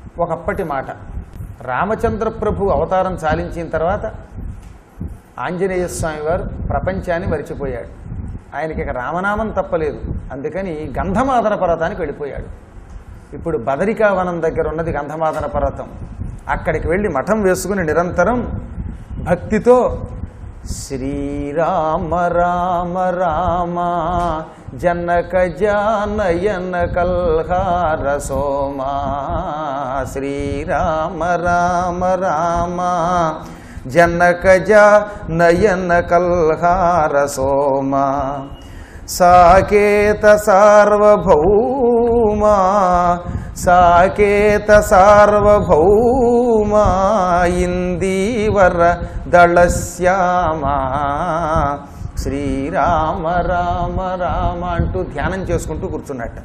ఒకప్పటి మాట రామచంద్ర ప్రభు అవతారం చాలించిన తర్వాత ఆంజనేయ స్వామి వారు ప్రపంచాన్ని మరిచిపోయాడు ఆయనకి ఇక రామనామం తప్పలేదు అందుకని గంధమాదన పర్వతానికి వెళ్ళిపోయాడు ఇప్పుడు బదరికావనం దగ్గర ఉన్నది గంధమాదన పర్వతం అక్కడికి వెళ్ళి మఠం వేసుకుని నిరంతరం భక్తితో శ్రీరామ రామ రామ జనక జానయన కల్హార సోమా శ్రీరామ రామ రామ జనక నయన కల్హార సోమా సాకేత సార్వభౌమా సాకేత సార్వభౌమా ఇందీవర దళశ్యామా శ్రీరామ రామ రామ అంటూ ధ్యానం చేసుకుంటూ కూర్చున్నట్ట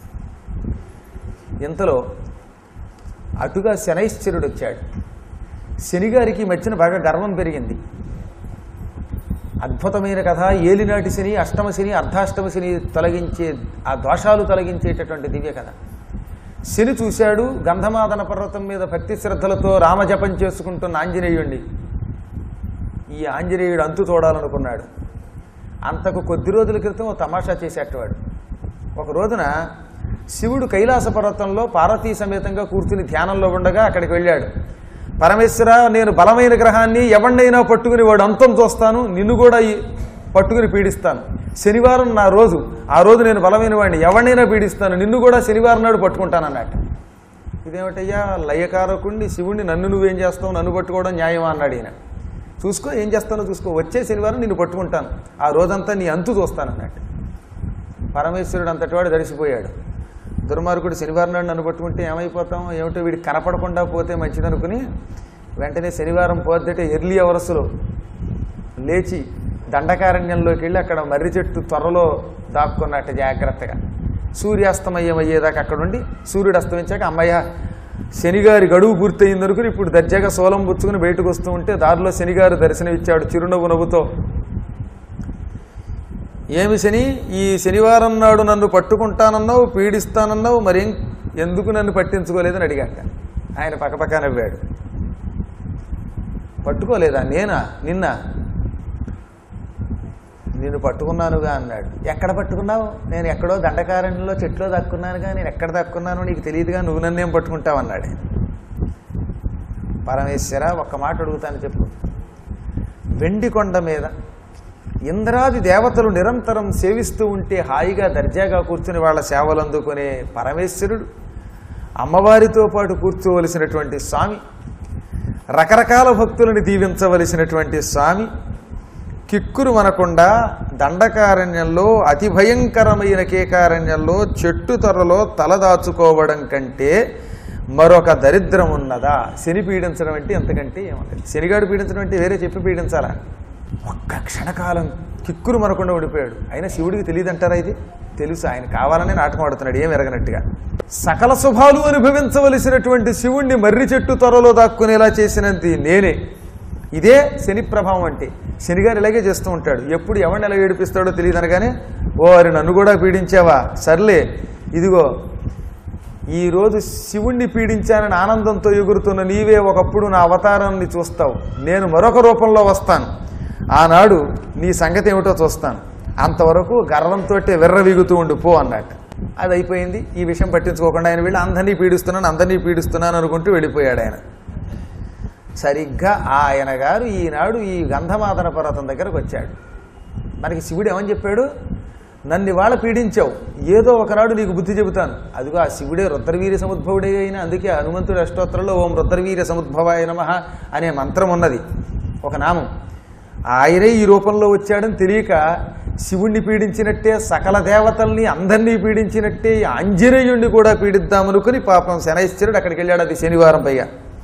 ఇంతలో అటుగా శనైశ్చరుడు వచ్చాడు శనిగారికి ఈ మధ్యన బాగా గర్వం పెరిగింది అద్భుతమైన కథ ఏలినాటి శని అష్టమ శని అర్ధాష్టమ శని తొలగించే ఆ దోషాలు తొలగించేటటువంటి దివ్య కథ శని చూశాడు గంధమాదన పర్వతం మీద భక్తి శ్రద్ధలతో రామజపం చేసుకుంటున్న ఆంజనేయుణ్ణి ఈ ఆంజనేయుడు అంతు చూడాలనుకున్నాడు అంతకు కొద్ది రోజుల క్రితం ఓ తమాషా చేసేటవాడు ఒక రోజున శివుడు కైలాస పర్వతంలో పార్వతీ సమేతంగా కూర్చుని ధ్యానంలో ఉండగా అక్కడికి వెళ్ళాడు పరమేశ్వర నేను బలమైన గ్రహాన్ని ఎవరినైనా పట్టుకుని వాడు అంతం చూస్తాను నిన్ను కూడా ఈ పట్టుకుని పీడిస్తాను శనివారం నా రోజు ఆ రోజు నేను బలమైన వాడిని ఎవరినైనా పీడిస్తాను నిన్ను కూడా శనివారం నాడు పట్టుకుంటాను అన్నట్టు ఇదేమిటయ్యా లయకారకుణ్ణి శివుణ్ణి నన్ను నువ్వేం చేస్తావు నన్ను పట్టుకోవడం న్యాయమా అన్నాడు ఈయన చూసుకో ఏం చేస్తానో చూసుకో వచ్చే శనివారం నిన్ను పట్టుకుంటాను ఆ రోజంతా నీ అంతు చూస్తాను అన్నట్టు పరమేశ్వరుడు అంతటి వాడు దడిసిపోయాడు దుర్మార్గుడు శనివారం నాడు నన్ను పట్టుకుంటే ఏమైపోతాం ఏమిటో వీడికి కనపడకుండా పోతే మంచిదనుకుని వెంటనే శనివారం పోద్దటే ఎర్లీ అవర్స్లో లేచి దండకారణ్యంలోకి వెళ్ళి అక్కడ మర్రి చెట్టు త్వరలో దాక్కున్నట్టు జాగ్రత్తగా సూర్యాస్తమయం అయ్యేదాకా అక్కడ ఉండి సూర్యుడు అస్తమించాక అమ్మయ్య శనిగారి గడువు పూర్తయింది అనుకుని ఇప్పుడు దర్జాగా సోలం పుచ్చుకుని బయటకు వస్తూ ఉంటే దారిలో శనిగారు దర్శనమిచ్చాడు చిరునవ్వు నవ్వుతో ఏమి శని ఈ శనివారం నాడు నన్ను పట్టుకుంటానన్నావు పీడిస్తానన్నావు మరేం ఎందుకు నన్ను పట్టించుకోలేదని అడిగాట ఆయన పక్కపక్క నవ్వాడు పట్టుకోలేదా నేనా నిన్న నిన్ను పట్టుకున్నానుగా అన్నాడు ఎక్కడ పట్టుకున్నావు నేను ఎక్కడో దండకారణ్యంలో చెట్లో దక్కున్నానుగా నేను ఎక్కడ దక్కున్నానో నీకు తెలియదుగా నువ్వు నన్నేం పట్టుకుంటావు అన్నాడు ఆయన. పరమేశ్వర ఒక్క మాట అడుగుతాను చెప్పు వెండి కొండ మీద ఇంద్రాది దేవతలు నిరంతరం సేవిస్తూ ఉంటే హాయిగా దర్జాగా కూర్చుని వాళ్ళ సేవలు అందుకునే పరమేశ్వరుడు అమ్మవారితో పాటు కూర్చోవలసినటువంటి స్వామి రకరకాల భక్తులను దీవించవలసినటువంటి స్వామి కిక్కురు మనకుండా దండకారణ్యంలో అతి భయంకరమైన కేకారణ్యంలో చెట్టు తొర్రలో తలదాచుకోవడం కంటే మరొక దరిద్రం ఉన్నదా శని పీడించడం అంటే ఎంతకంటే ఏమన్నది శనిగాడు పీడించడం అంటే వేరే చెప్పి పీడించాలా ఒక్క క్షణకాలం కిక్కురు మనకుండా ఉండిపోయాడు అయినా శివుడికి తెలియదంటారా ఇది తెలుసు ఆయన కావాలనే నాటకం ఆడుతున్నాడు ఏం ఎరగనట్టుగా సకల శుభాలు అనుభవించవలసినటువంటి శివుణ్ణి మర్రి చెట్టు త్వరలో దాక్కునేలా చేసినది నేనే ఇదే శని ప్రభావం అంటే శనిగారు ఇలాగే చేస్తూ ఉంటాడు ఎప్పుడు ఎవరిని ఎలా ఏడిపిస్తాడో తెలియదు అనగానే ఓ అరి నన్ను కూడా పీడించావా సర్లే ఇదిగో ఈరోజు శివుణ్ణి పీడించానని ఆనందంతో ఎగురుతున్న నీవే ఒకప్పుడు నా అవతారాన్ని చూస్తావు నేను మరొక రూపంలో వస్తాను ఆనాడు నీ సంగతి ఏమిటో చూస్తాను అంతవరకు గర్వంతో విర్రవీగుతూ ఉండు పో అన్నట్టు అది అయిపోయింది ఈ విషయం పట్టించుకోకుండా ఆయన వెళ్ళి అందరినీ పీడిస్తున్నాను అందరినీ పీడిస్తున్నాను అనుకుంటూ వెళ్ళిపోయాడు ఆయన సరిగ్గా ఆయన గారు ఈనాడు ఈ గంధమాదన పర్వతం దగ్గరకు వచ్చాడు మనకి శివుడు ఏమని చెప్పాడు నన్ను ఇవాళ పీడించావు ఏదో ఒకనాడు నీకు బుద్ధి చెబుతాను అదిగో ఆ శివుడే రుద్రవీర్య సముద్భవుడే అయినా అందుకే హనుమంతుడి అష్టోత్తరంలో ఓం రుద్రవీర్య సముద్భవాయ నమ అనే మంత్రం ఉన్నది ఒక నామం ఆయనే ఈ రూపంలో వచ్చాడని తెలియక శివుణ్ణి పీడించినట్టే సకల దేవతల్ని అందరినీ పీడించినట్టే ఈ ఆంజనేయుణ్ణి కూడా పీడిద్దామనుకుని పాపం శనైశ్వరుడు అక్కడికి వెళ్ళాడు అది శనివారం పైగా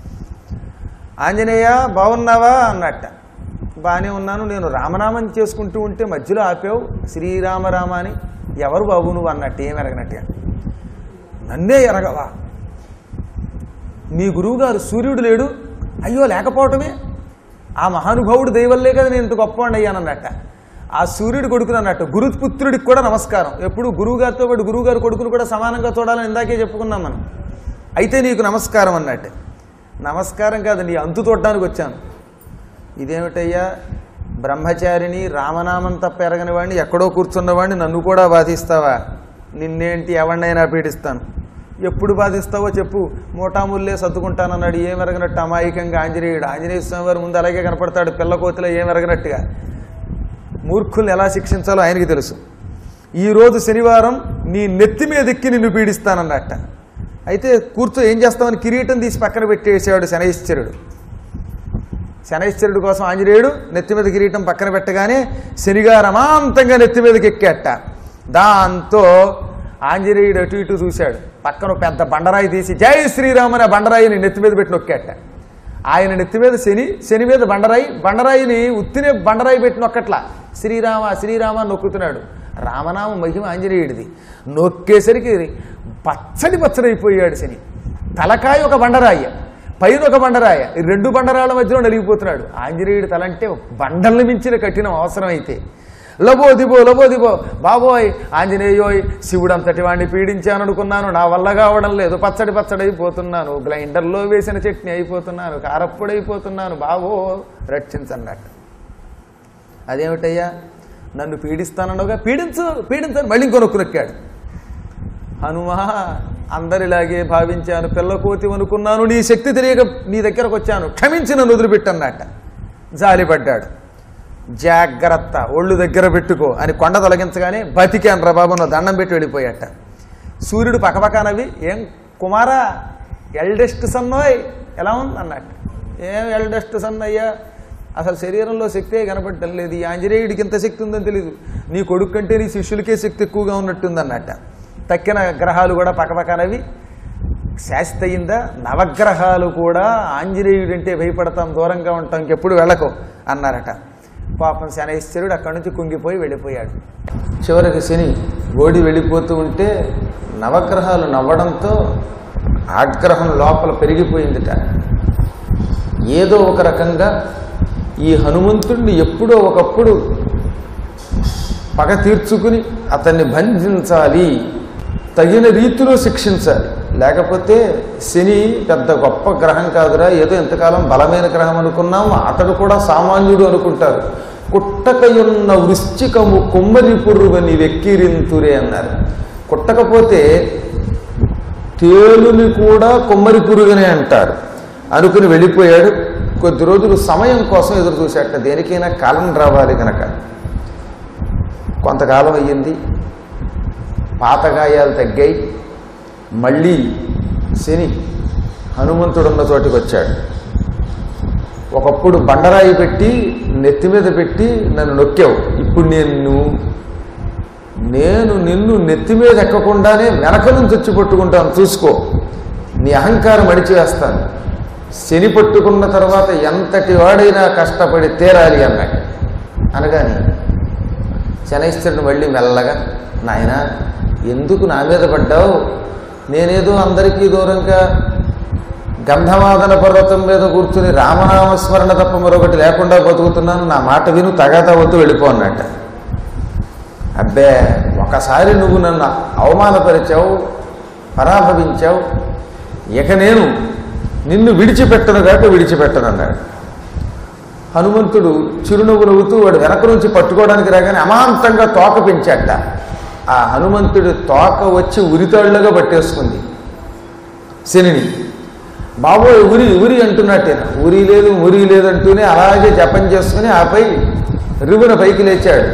ఆంజనేయ బాగున్నావా అన్నట్ట బాగానే ఉన్నాను నేను రామనామం చేసుకుంటూ ఉంటే మధ్యలో ఆపావు శ్రీరామ రామ అని ఎవరు బాబు నువ్వు అన్నట్టు ఏం ఎరగనట్టుగా నన్నే ఎరగవా నీ గురువుగారు సూర్యుడు లేడు అయ్యో లేకపోవటమే ఆ మహానుభావుడు దయవల్లే కదా నేను ఇంత గొప్పవాడిని అయ్యానన్నట్ట ఆ సూర్యుడు కొడుకుని అన్నట్టు గురుపుత్రుడికి కూడా నమస్కారం ఎప్పుడు గురువుగారితో పాటు గురువుగారు కొడుకును కూడా సమానంగా చూడాలని ఇందాకే చెప్పుకున్నాం మనం అయితే నీకు నమస్కారం అన్నట్టే నమస్కారం కాదు నీ అంతు చూడడానికి వచ్చాను ఇదేమిటయ్యా బ్రహ్మచారిని రామనామం తప్ప ఎరగని వాడిని ఎక్కడో కూర్చున్నవాడిని నన్ను కూడా బాధిస్తావా నిన్నేంటి ఎవరినైనా పీడిస్తాను ఎప్పుడు బాధిస్తావో చెప్పు మోటాముల్లే సర్దుకుంటానన్నాడు ఏం ఎరగనట్టు అమాయకంగా ఆంజనేయుడు ఆంజనేయ స్వామి వారి ముందు అలాగే కనపడతాడు పిల్లకోతిలో ఏం ఎరగనట్టుగా మూర్ఖుల్ని ఎలా శిక్షించాలో ఆయనకి తెలుసు ఈరోజు శనివారం నీ నెత్తి మీద ఎక్కి నిన్ను పీడిస్తానన్నట్ట అయితే కూర్చో ఏం చేస్తామని కిరీటం తీసి పక్కన పెట్టేసాడు శనైశ్చరుడు శనైశ్చరుడు కోసం ఆంజనేయుడు నెత్తి మీద కిరీటం పక్కన పెట్టగానే శనిగారు అమాంతంగా నెత్తి మీదకి ఎక్కేట దాంతో ఆంజనేయుడు అటు ఇటు చూశాడు పక్కన ఒక పెద్ద బండరాయి తీసి జై శ్రీరామ్ అనే బండరాయిని నెత్తి మీద పెట్టి నొక్కేట ఆయన నెత్తి మీద శని శని మీద బండరాయి బండరాయిని ఉత్తినే బండరాయి పెట్టి నొక్కట్లా శ్రీరామ శ్రీరామ అని నొక్కుతున్నాడు రామనామ మహిమ ఆంజనేయుడిది నొక్కేసరికి పచ్చడి పచ్చడైపోయాడు శని తలకాయ ఒక బండరాయి పైన ఒక బండరాయ ఈ రెండు బండరాల మధ్యలో నలిగిపోతున్నాడు ఆంజనేయుడి తలంటే బండల్ని మించిన కఠినం అవసరమైతే లబో దిబో లబో దిబో బాబోయ్ ఆంజనేయోయ్ శివుడు అంతటి వాడిని పీడించాననుకున్నాను నా వల్ల కావడం లేదు పచ్చడి పచ్చడి అయిపోతున్నాను గ్రైండర్లో వేసిన చట్నీ అయిపోతున్నాను కారప్పుడైపోతున్నాను బాబో రక్షించన్నట్టు అదేమిటయ్యా నన్ను పీడిస్తానన్నావుగా పీడించు పీడించని మళ్ళీ ఇంకో నొక్కాడు హనుమా అందరిలాగే భావించాను పిల్లకోతి అనుకున్నాను నీ శక్తి తెలియక నీ దగ్గరకు వచ్చాను క్షమించి నన్ను వదిలిపెట్టన్నట్ట జాలిపడ్డాడు జాగ్రత్త ఒళ్ళు దగ్గర పెట్టుకో అని కొండ తొలగించగానే బతికాను రా బాబు నువ్వు దండం పెట్టి వెళ్ళిపోయాట సూర్యుడు పక్కపక్కనవి ఏం కుమారా ఎల్డెస్ట్ సన్నోయ్ ఎలా ఉంది అన్నట్టు ఏం ఎల్డెస్ట్ సన్ అయ్యా అసలు శరీరంలో శక్తే కనపడటం లేదు ఈ ఆంజనేయుడికి ఇంత శక్తి ఉందని తెలియదు నీ కొడుకు కంటే నీ శిష్యులకే శక్తి ఎక్కువగా ఉన్నట్టుంది అన్నట్ట తక్కిన గ్రహాలు కూడా పక్కపక్కనవి శాస్త్రయిందా నవగ్రహాలు కూడా ఆంజనేయుడంటే భయపడతాం దూరంగా ఉంటాం ఇంకెప్పుడు వెళ్ళకు అన్నారట పాపం శనైశ్వరుడు అక్కడి నుంచి కుంగిపోయి వెళ్ళిపోయాడు చివరికి శని ఓడి వెళ్ళిపోతూ ఉంటే నవగ్రహాలు నవ్వడంతో ఆగ్రహం లోపల పెరిగిపోయిందిట ఏదో ఒక రకంగా ఈ హనుమంతుడిని ఎప్పుడో ఒకప్పుడు పగ తీర్చుకుని అతన్ని బంధించాలి తగిన రీతిలో శిక్షించాలి లేకపోతే శని పెద్ద గొప్ప గ్రహం కాదురా ఏదో ఎంతకాలం బలమైన గ్రహం అనుకున్నాం అతడు కూడా సామాన్యుడు అనుకుంటారు కుట్టకయున్న వృశ్చికము కొమ్మరి పురువని వెక్కిరింతురే అన్నారు కుట్టకపోతే తేలుని కూడా కొమ్మరి పురుగనే అంటారు అనుకుని వెళ్ళిపోయాడు కొద్ది రోజులు సమయం కోసం ఎదురు చూశాట దేనికైనా కాలం రావాలి కనుక కొంతకాలం అయ్యింది పాతగాయాలు తగ్గాయి మళ్ళీ శని హనుమంతుడున్న చోటికి వచ్చాడు ఒకప్పుడు బండరాయి పెట్టి నెత్తి మీద పెట్టి నన్ను నొక్కావు ఇప్పుడు నేను నేను నిన్ను నెత్తి మీద ఎక్కకుండానే వెనక నుంచి వచ్చి పట్టుకుంటాను చూసుకో నీ అహంకారం అడిచివేస్తాను శని పట్టుకున్న తర్వాత ఎంతటి వాడైనా కష్టపడి తీరాలి అన్నాడు అనగాని శనైశ్వరుడు మళ్ళీ మెల్లగా నాయన ఎందుకు నా మీద పడ్డావు నేనేదో అందరికీ దూరంగా గంధమాదన పర్వతం మీద కూర్చుని రామనామస్మరణ తప్ప మరొకటి లేకుండా బతుకుతున్నాను నా మాట విను తగాదా వద్దు వెళ్ళిపో అన్నట్ట అబ్బే ఒకసారి నువ్వు నన్ను అవమానపరిచావు పరాభవించావు ఇక నేను నిన్ను విడిచిపెట్టను కాక విడిచిపెట్టను అన్నాడు హనుమంతుడు చిరునవ్వు నవ్వుతూ వాడు వెనక నుంచి పట్టుకోవడానికి రాగానే అమాంతంగా తోక పెంచాట ఆ హనుమంతుడి తోక వచ్చి ఉరితాళ్లుగా పట్టేసుకుంది శనిని బాబోయ్ ఉరి ఉరి అంటున్నట్టేన ఉరి లేదు ఉరి లేదు అంటూనే అలాగే జపం చేసుకుని ఆపై రివున పైకి లేచాడు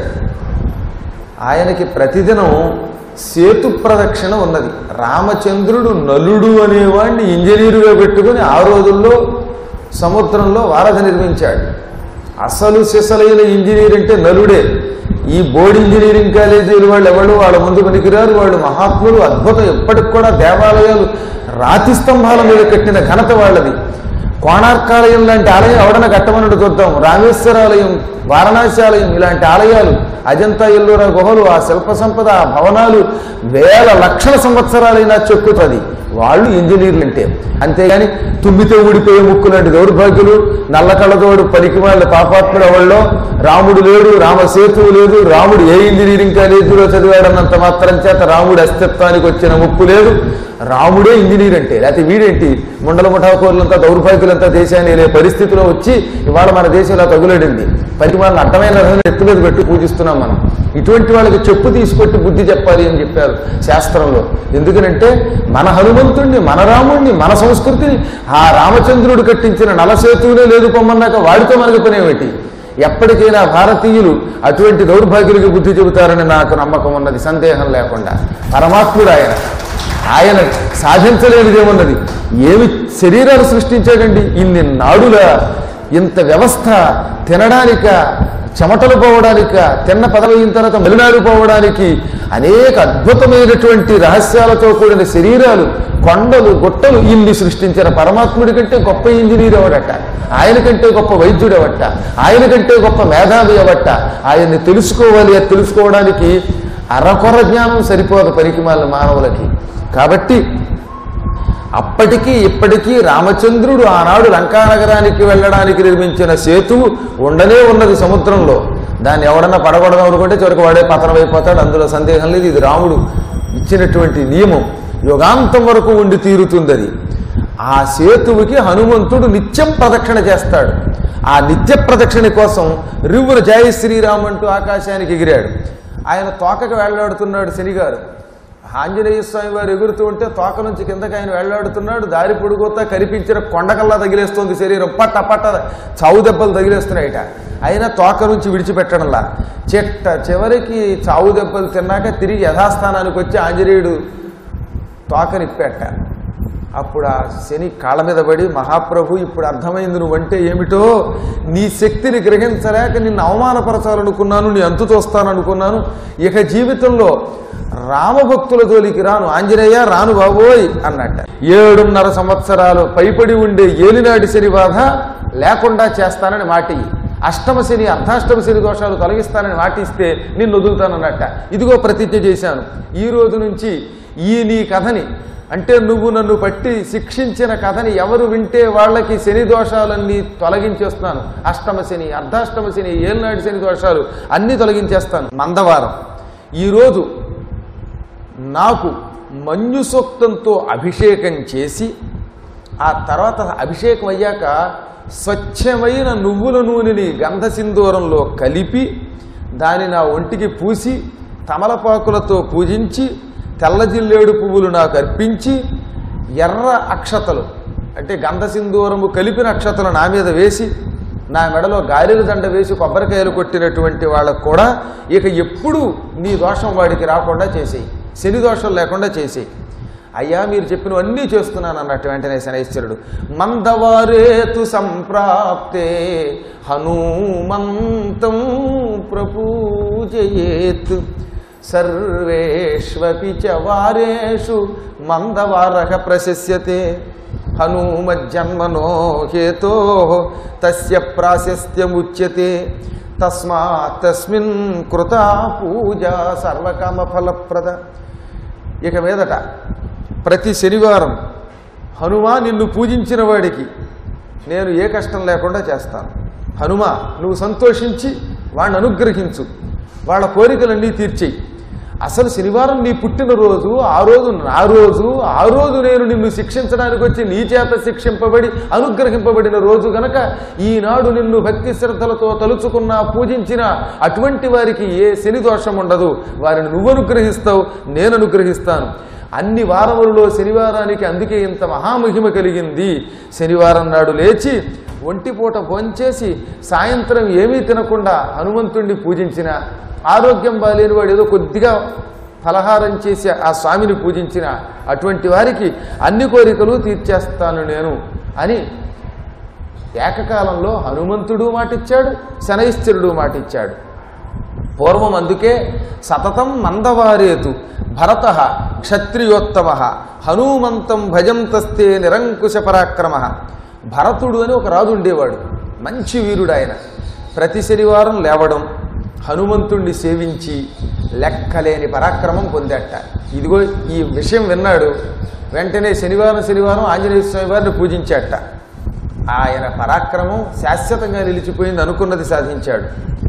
ఆయనకి ప్రతిదినం సేతు ప్రదక్షిణ ఉన్నది రామచంద్రుడు నలుడు అనేవాడిని ఇంజనీరుగా పెట్టుకుని ఆ రోజుల్లో సముద్రంలో వారధి నిర్మించాడు అసలు సిసలైన ఇంజనీర్ అంటే నలుడే ఈ బోర్డు ఇంజనీరింగ్ కాలేజీలు వాళ్ళు ఎవరు వాళ్ళ ముందు పనికిరారు వాళ్ళు మహాత్ములు అద్భుతం ఎప్పటికి కూడా దేవాలయాలు రాతి స్తంభాల మీద కట్టిన ఘనత వాళ్ళది కోణార్కాలయం లాంటి ఆలయం ఎవడన కట్టమన్నట్టు చూద్దాం రామేశ్వరాలయం వారణాసి ఆలయం ఇలాంటి ఆలయాలు అజంతా ఎల్లోరా గుహలు ఆ శిల్ప సంపద ఆ భవనాలు వేల లక్షల సంవత్సరాలైనా చెక్కుతుంది వాళ్ళు ఇంజనీర్లు అంటే అంతేగాని తుమ్మితే ఊడిపోయే ముక్కు లాంటి దౌర్భాగ్యులు నల్ల కళ్ళతోడు పనికి వాళ్ళ పాపాత్ముడు ఎవళ్ళో రాముడు లేడు రామసేతువు లేదు రాముడు ఏ ఇంజనీరింగ్ కాలేజీలో చదివాడన్నంత మాత్రం చేత రాముడి అస్తిత్వానికి వచ్చిన ముప్పు లేదు రాముడే ఇంజనీర్ అంటే లేకపోతే వీడేంటి ముండల ముఠాకోరులంతా దౌర్భాగ్యులంతా దేశాన్ని వెళ్ళే పరిస్థితిలో వచ్చి ఇవాళ మన దేశం ఇలా తగులడింది పనికి వాళ్ళని అడ్డమైన రథం ఎత్తు మీద పెట్టి పూజిస్తున్నాం మనం ఇటువంటి వాళ్ళకి చెప్పు తీసుకొట్టి బుద్ధి చెప్పాలి అని చెప్పారు శాస్త్రంలో ఎందుకనంటే మన హనుమంతుణ్ణి మన రాముణ్ణి మన సంస్కృతిని ఆ రామచంద్రుడు కట్టించిన నలసేతువునే లేదు పొమ్మన్నాక వాడితో మనకి పనేమిటి ఎప్పటికైనా భారతీయులు అటువంటి దౌర్భాగ్యులకి బుద్ధి చెబుతారని నాకు నమ్మకం ఉన్నది సందేహం లేకుండా పరమాత్ముడు ఆయన ఆయన సాధించలేనిదేమున్నది ఏమి శరీరాలు సృష్టించాడండి ఇన్ని నాడుల ఇంత వ్యవస్థ తినడానిక చెమటలు పోవడానిక తిన్న పదవైన తర్వాత మలినారు పోవడానికి అనేక అద్భుతమైనటువంటి రహస్యాలతో కూడిన శరీరాలు కొండలు గుట్టలు ఇన్ని సృష్టించిన పరమాత్ముడి కంటే గొప్ప ఇంజనీర్ ఎవడట ఆయన కంటే గొప్ప వైద్యుడు ఎవట ఆయన కంటే గొప్ప మేధావి ఎవట ఆయన్ని తెలుసుకోవాలి అది తెలుసుకోవడానికి అరకొర జ్ఞానం సరిపోదు పరికిమాల మానవులకి కాబట్టి అప్పటికీ ఇప్పటికీ రామచంద్రుడు ఆనాడు లంకానగరానికి వెళ్ళడానికి నిర్మించిన సేతువు ఉండనే ఉన్నది సముద్రంలో దాన్ని ఎవడన్నా పడగొడదాం అనుకుంటే చివరికి వాడే పతనం అయిపోతాడు అందులో సందేహం లేదు ఇది రాముడు ఇచ్చినటువంటి నియమం యుగాంతం వరకు ఉండి తీరుతుంది అది ఆ సేతువుకి హనుమంతుడు నిత్యం ప్రదక్షిణ చేస్తాడు ఆ నిత్య ప్రదక్షిణ కోసం రివ్వున జయ శ్రీరామ్ అంటూ ఆకాశానికి ఎగిరాడు ఆయన తోకకు వెళ్ళాడుతున్నాడు శనిగారు ఆంజనేయ స్వామి వారు ఎగురుతూ ఉంటే తోక నుంచి కిందకి ఆయన వెళ్లాడుతున్నాడు దారి పొడుగుతా కనిపించిన కొండకల్లా తగిలేస్తుంది శరీరం పట్ట పట్ట చావు దెబ్బలు తగిలేస్తున్నాయిట అయినా తోక నుంచి విడిచిపెట్టడంలా చెట్ట చివరికి చావు దెబ్బలు తిన్నాక తిరిగి యథాస్థానానికి వచ్చి ఆంజనేయుడు తోకనిప్పెట్ట అప్పుడు ఆ శని కాళ్ళ మీద పడి మహాప్రభు ఇప్పుడు అర్థమైంది నువ్వంటే ఏమిటో నీ శక్తిని గ్రహించలేక నిన్ను అవమానపరచాలనుకున్నాను నీ అంతు తోస్తాననుకున్నాను ఇక జీవితంలో రామభక్తుల జోలికి రాను ఆంజనేయ రాను బాబోయ్ అన్నట్ట ఏడున్నర సంవత్సరాలు పైపడి ఉండే ఏలినాటి శని బాధ లేకుండా చేస్తానని మాటి అష్టమ శని అర్ధాష్టమ శని దోషాలు తొలగిస్తానని మాటిస్తే నిన్ను వదులుతానన్నట్ట ఇదిగో ప్రతిజ్ఞ చేశాను ఈ రోజు నుంచి ఈ నీ కథని అంటే నువ్వు నన్ను పట్టి శిక్షించిన కథని ఎవరు వింటే వాళ్ళకి శని దోషాలన్నీ తొలగించేస్తున్నాను అష్టమ శని అర్ధాష్టమ శని ఏలినాటి శని దోషాలు అన్నీ తొలగించేస్తాను మందవారం ఈరోజు నాకు మంజు సూక్తంతో అభిషేకం చేసి ఆ తర్వాత అభిషేకం అయ్యాక స్వచ్ఛమైన నువ్వుల నూనెని గంధ సింధూరంలో కలిపి దాని నా ఒంటికి పూసి తమలపాకులతో పూజించి తెల్ల జిల్లేడు పువ్వులు నాకు అర్పించి ఎర్ర అక్షతలు అంటే గంధ సింధూరము కలిపిన అక్షతలు నా మీద వేసి నా మెడలో గాలిల దండ వేసి కొబ్బరికాయలు కొట్టినటువంటి వాళ్ళకు కూడా ఇక ఎప్పుడూ నీ దోషం వాడికి రాకుండా చేసేయి శని దోషం లేకుండా చేసేయి అయ్యా మీరు చెప్పినవన్నీ చేస్తున్నాను అన్నట్టు వెంటనే శనైశ్వరుడు మందవారేతు సంప్రాప్తే హనుమంతం ప్రపూజయేత్ సర్వేష్వపి చ వారేషు మందవారక ప్రశస్యతే హనుమజ్జన్మనో హేతో తస్య ప్రాశస్త్యముచ్యతే తస్మాత్ తస్మిన్ కృతా పూజ సర్వకామ ఫలప్రద ఇక మీదట ప్రతి శనివారం హనుమా నిన్ను పూజించిన వాడికి నేను ఏ కష్టం లేకుండా చేస్తాను హనుమ నువ్వు సంతోషించి వాడిని అనుగ్రహించు వాళ్ళ కోరికలన్నీ తీర్చేయి అసలు శనివారం నీ పుట్టినరోజు ఆ రోజు నా రోజు ఆ రోజు నేను నిన్ను శిక్షించడానికి వచ్చి నీ చేత శిక్షింపబడి అనుగ్రహింపబడిన రోజు గనక ఈనాడు నిన్ను భక్తి శ్రద్ధలతో తలుచుకున్నా పూజించిన అటువంటి వారికి ఏ శని దోషం ఉండదు వారిని నువ్వు అనుగ్రహిస్తావు నేను అనుగ్రహిస్తాను అన్ని వారములలో శనివారానికి అందుకే ఇంత మహామహిమ కలిగింది శనివారం నాడు లేచి ఒంటిపూట భోంచేసి సాయంత్రం ఏమీ తినకుండా హనుమంతుణ్ణి పూజించిన ఆరోగ్యం బాలేని వాడు ఏదో కొద్దిగా ఫలహారం చేసి ఆ స్వామిని పూజించిన అటువంటి వారికి అన్ని కోరికలు తీర్చేస్తాను నేను అని ఏకకాలంలో హనుమంతుడు మాటిచ్చాడు శనైశ్చరుడు మాటిచ్చాడు పూర్వం అందుకే సతతం మందవారేతు భరత క్షత్రియోత్తమ హనుమంతం భజంతస్తే నిరంకుశ పరాక్రమ భరతుడు అని ఒక రాజు ఉండేవాడు మంచి వీరుడు ఆయన ప్రతి శనివారం లేవడం హనుమంతుణ్ణి సేవించి లెక్కలేని పరాక్రమం పొందట ఇదిగో ఈ విషయం విన్నాడు వెంటనే శనివారం శనివారం ఆంజనేయ స్వామి వారిని పూజించాట ఆయన పరాక్రమం శాశ్వతంగా నిలిచిపోయింది అనుకున్నది సాధించాడు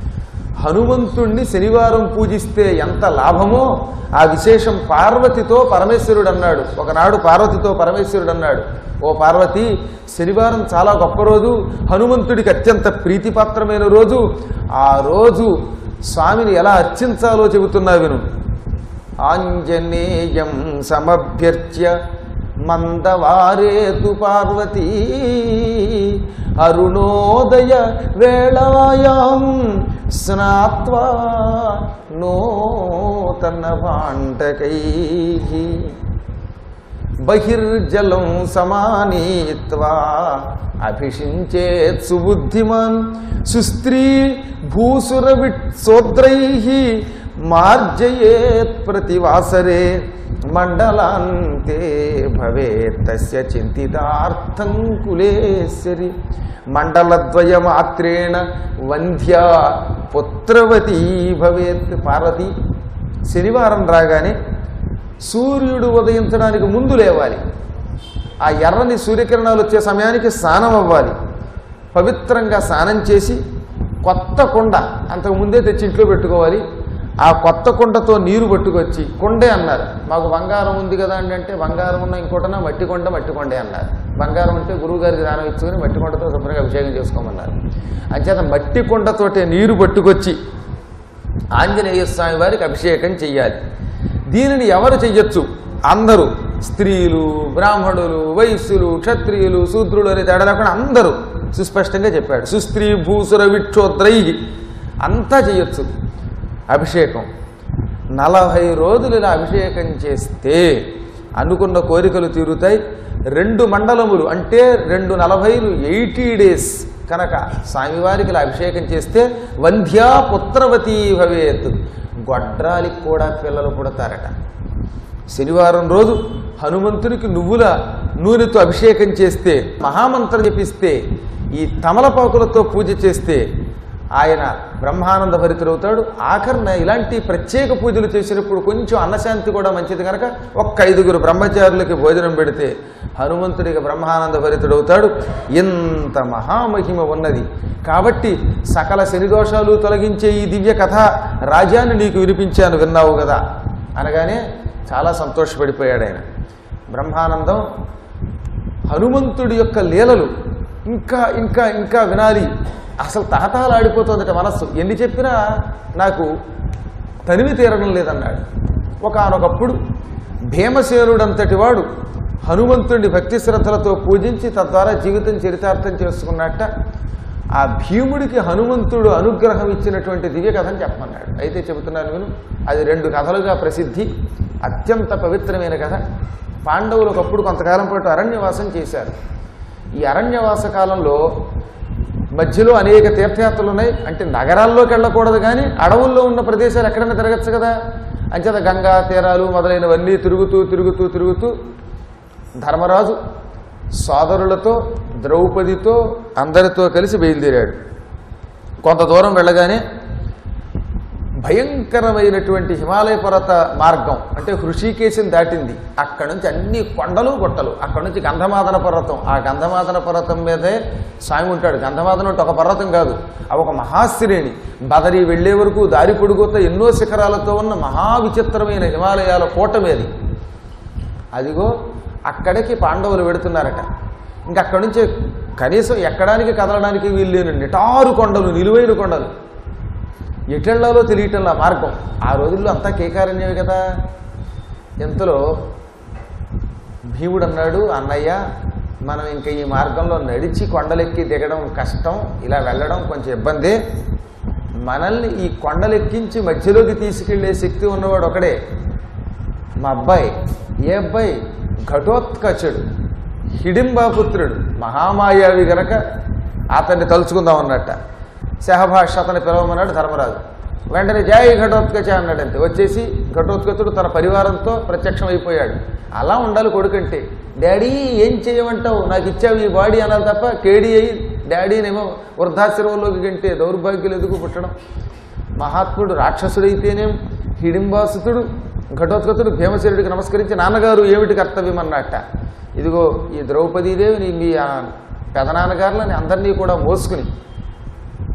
హనుమంతుణ్ణి శనివారం పూజిస్తే ఎంత లాభమో ఆ విశేషం పార్వతితో పరమేశ్వరుడు అన్నాడు ఒకనాడు పార్వతితో పరమేశ్వరుడు అన్నాడు ఓ పార్వతి శనివారం చాలా గొప్ప రోజు హనుమంతుడికి అత్యంత ప్రీతిపాత్రమైన రోజు ఆ రోజు స్వామిని ఎలా అర్చించాలో చెబుతున్నా విను ఆంజనేయం సమభ్యర్చ్య మందవారేతు పార్వతీ అరుణోదయ వేళాయాం స్నాత్వా నూతన భాండకై బహిర్జలం సమానీత్వా అభిషించేత్ సుబుద్ధిమాన్ సుస్త్రీ భూసురవిత్సోద్రై మార్జయేత్ ప్రతివాసరే మండలాంతే భవేత్ తస్య చింతితార్థం కులేశ్వరి మండలద్వయమాత్రేణ వంధ్యా పుత్రవతీ భవేత్ పార్వతి శనివారం రాగానే సూర్యుడు ఉదయించడానికి ముందు లేవాలి ఆ ఎర్రని సూర్యకిరణాలు వచ్చే సమయానికి స్నానం అవ్వాలి పవిత్రంగా స్నానం చేసి కొత్త కుండ అంతకు ముందే తెచ్చి ఇంట్లో పెట్టుకోవాలి ఆ కొత్త కుండతో నీరు పట్టుకొచ్చి కొండే అన్నారు మాకు బంగారం ఉంది కదా అండి అంటే బంగారం ఉన్న ఇంకోటనా మట్టి కొండ మట్టి కొండే అన్నారు బంగారం అంటే గురువు గారికి దానం ఇచ్చుకొని మట్టి కొండతో శుభ్రంగా అభిషేకం చేసుకోమన్నారు అంచేత మట్టి కొండతోటే నీరు పట్టుకొచ్చి ఆంజనేయ స్వామి వారికి అభిషేకం చెయ్యాలి దీనిని ఎవరు చెయ్యొచ్చు అందరూ స్త్రీలు బ్రాహ్మణులు వైశ్యులు క్షత్రియులు శూద్రులు అనే తేడా లేకుండా అందరూ సుస్పష్టంగా చెప్పాడు సుస్త్రీ భూసుర విక్షోద్రై అంతా చెయ్యొచ్చు అభిషేకం నలభై రోజులు ఇలా అభిషేకం చేస్తే అనుకున్న కోరికలు తీరుతాయి రెండు మండలములు అంటే రెండు నలభైలు ఎయిటీ డేస్ కనుక స్వామివారికి ఇలా అభిషేకం చేస్తే వంధ్యా పుత్రవతీ భవేత్ గొడ్రాలికి కూడా పిల్లలు పుడతారట శనివారం రోజు హనుమంతునికి నువ్వుల నూనెతో అభిషేకం చేస్తే మహామంత్రం జపిస్తే ఈ తమలపాకులతో పూజ చేస్తే ఆయన బ్రహ్మానంద భరితుడవుతాడు ఆఖరణ ఇలాంటి ప్రత్యేక పూజలు చేసినప్పుడు కొంచెం అన్నశాంతి కూడా మంచిది కనుక ఒక్క ఐదుగురు బ్రహ్మచారులకి భోజనం పెడితే హనుమంతుడికి బ్రహ్మానంద భరితుడవుతాడు ఇంత మహామహిమ ఉన్నది కాబట్టి సకల శనిదోషాలు తొలగించే ఈ దివ్య కథ రాజ్యాన్ని నీకు వినిపించాను విన్నావు కదా అనగానే చాలా సంతోషపడిపోయాడు ఆయన బ్రహ్మానందం హనుమంతుడి యొక్క లీలలు ఇంకా ఇంకా ఇంకా వినాలి అసలు తహతహలాడిపోతుందట మనస్సు ఎన్ని చెప్పినా నాకు తనివి తీరడం లేదన్నాడు ఒకనొకప్పుడు భీమసేనుడంతటి వాడు హనుమంతుడిని భక్తి శ్రద్ధలతో పూజించి తద్వారా జీవితం చరితార్థం చేసుకున్నట్ట ఆ భీముడికి హనుమంతుడు అనుగ్రహం ఇచ్చినటువంటి దివ్య కథని చెప్పమన్నాడు అయితే చెబుతున్నాను విను అది రెండు కథలుగా ప్రసిద్ధి అత్యంత పవిత్రమైన కథ పాండవులు ఒకప్పుడు కొంతకాలం పాటు అరణ్యవాసం చేశారు ఈ అరణ్యవాస కాలంలో మధ్యలో అనేక తీర్థయాత్రలు ఉన్నాయి అంటే నగరాల్లోకి వెళ్ళకూడదు కానీ అడవుల్లో ఉన్న ప్రదేశాలు ఎక్కడైనా తిరగచ్చు కదా అంచేత గంగా తీరాలు మొదలైనవన్నీ తిరుగుతూ తిరుగుతూ తిరుగుతూ ధర్మరాజు సోదరులతో ద్రౌపదితో అందరితో కలిసి బయలుదేరాడు కొంత దూరం వెళ్ళగానే భయంకరమైనటువంటి హిమాలయ పర్వత మార్గం అంటే హృషికేశం దాటింది అక్కడ నుంచి అన్ని కొండలు గుట్టలు అక్కడ నుంచి గంధమాదన పర్వతం ఆ గంధమాదన పర్వతం మీదే స్వామి ఉంటాడు గంధమాదన అంటే ఒక పర్వతం కాదు అవి ఒక మహాశ్రేణి బదరి వెళ్లే వరకు దారి పొడుగుతో ఎన్నో శిఖరాలతో ఉన్న మహా విచిత్రమైన హిమాలయాల కూటమేది అదిగో అక్కడికి పాండవులు వెడుతున్నారట ఇంకా అక్కడి నుంచి కనీసం ఎక్కడానికి కదలడానికి వీల్లేని నిటారు కొండలు నిలువైన కొండలు ఎటెళ్లాలో తెలియటంలా మార్గం ఆ రోజుల్లో అంతా కేకారణ్యమే కదా ఇంతలో భీముడు అన్నాడు అన్నయ్య మనం ఇంకా ఈ మార్గంలో నడిచి కొండలెక్కి దిగడం కష్టం ఇలా వెళ్ళడం కొంచెం ఇబ్బందే మనల్ని ఈ కొండలెక్కించి మధ్యలోకి తీసుకెళ్లే శక్తి ఉన్నవాడు ఒకడే మా అబ్బాయి ఏ అబ్బాయి ఘటోత్కచుడు హిడింబాపుత్రుడు మహామాయావి గనక అతన్ని తలుచుకుందాం అన్నట్ట సహభాష అతన్ని పిలవమన్నాడు ధర్మరాజు వెంటనే జై ఘటోత్కచ అన్నాడు అంతే వచ్చేసి ఘటోత్కచుడు తన పరివారంతో ప్రత్యక్షం అయిపోయాడు అలా ఉండాలి కొడుకంటే డాడీ ఏం చేయమంటావు నాకు ఇచ్చావు ఈ బాడీ అనాలి తప్ప కేడీ అయి డాడీనేమో వృద్ధాశ్రమంలోకి గంటే దౌర్భాగ్యులు ఎదుగు పుట్టడం మహాత్ముడు రాక్షసుడైతేనేం హిడింబాసుతుడు ఘటోత్కచుడు భీమసేనుడికి నమస్కరించి నాన్నగారు ఏమిటి కర్తవ్యం అన్నట్ట ఇదిగో ఈ ద్రౌపదీదేవిని మీ ఆ పెదనాన్నగారులని అందరినీ కూడా మోసుకుని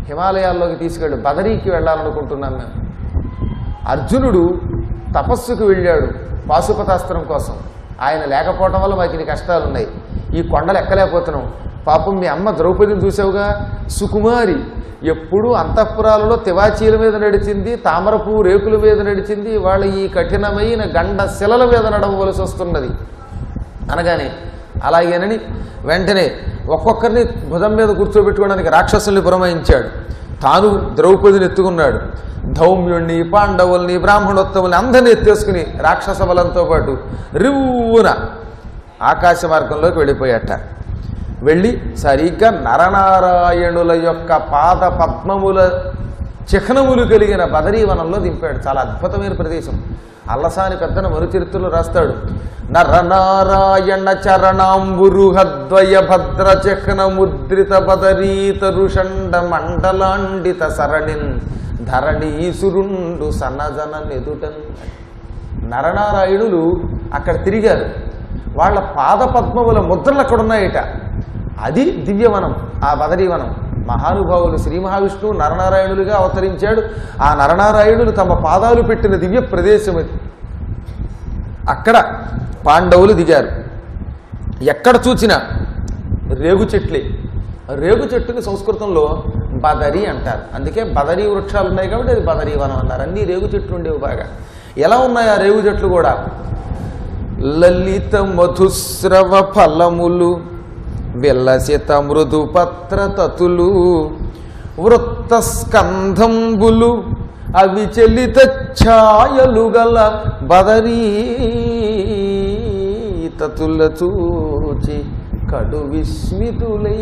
హిమాలయాల్లోకి తీసుకెళ్ళి బదరీకి వెళ్ళాలనుకుంటున్నాం మేము అర్జునుడు తపస్సుకు వెళ్ళాడు పాశుపతాస్త్రం కోసం ఆయన లేకపోవటం వల్ల మాకు ఇన్ని కష్టాలు ఉన్నాయి ఈ కొండలు ఎక్కలేకపోతున్నాం పాపం మీ అమ్మ ద్రౌపదిని చూసావుగా సుకుమారి ఎప్పుడూ అంతఃపురాలలో తివాచీల మీద నడిచింది తామరపు రేకుల మీద నడిచింది వాళ్ళ ఈ కఠినమైన గండ శిలల మీద నడవవలసి వస్తున్నది అనగానే అలాగేనని వెంటనే ఒక్కొక్కరిని భుజం మీద కూర్చోబెట్టుకోవడానికి రాక్షసుల్ని పురమాయించాడు తాను ద్రౌపదిని ఎత్తుకున్నాడు ధౌమ్యుణ్ణి పాండవుల్ని బ్రాహ్మణోత్తముల్ని అందరినీ ఎత్తేసుకుని రాక్షస బలంతో పాటు రివ్వున ఆకాశ మార్గంలోకి వెళ్ళిపోయాట వెళ్ళి సరిగ్గా నరనారాయణుల యొక్క పాద పద్మముల చిహ్నములు కలిగిన బదరీవనంలో దింపాడు చాలా అద్భుతమైన ప్రదేశం అల్లసాని పెద్దన మరుచరిత్రలో రాస్తాడు నరనారాయణ చరణాంబురుహద్వయ భద్ర చిహ్న ముద్రిత బదరీత రుషండ మండలాండిత సరణిన్ ధరణీసురుండు సన్నజన నెదుటన్ నరనారాయణులు అక్కడ తిరిగారు వాళ్ళ పాద పద్మముల ముద్రలు అక్కడ ఉన్నాయట అది దివ్యవనం ఆ బదరీవనం మహానుభావులు శ్రీ మహావిష్ణువు నరనారాయణులుగా అవతరించాడు ఆ నరనారాయణులు తమ పాదాలు పెట్టిన దివ్య ప్రదేశం అది అక్కడ పాండవులు దిగారు ఎక్కడ చూచినా రేగు చెట్లే రేగు చెట్టుని సంస్కృతంలో బదరి అంటారు అందుకే బదరీ వృక్షాలు ఉన్నాయి కాబట్టి అది బదరీ వనం అన్నారు అన్ని రేగు చెట్లు ఉండేవి బాగా ఎలా ఉన్నాయి ఆ రేగు చెట్లు కూడా లలిత మధుస్రవ ఫలములు విలసిత మృదు పత్ర తతులు వృత్త స్కంధంబులు అవి చలిత ఛాయలు గల బదరీ తతుల చూచి కడు విస్మితులై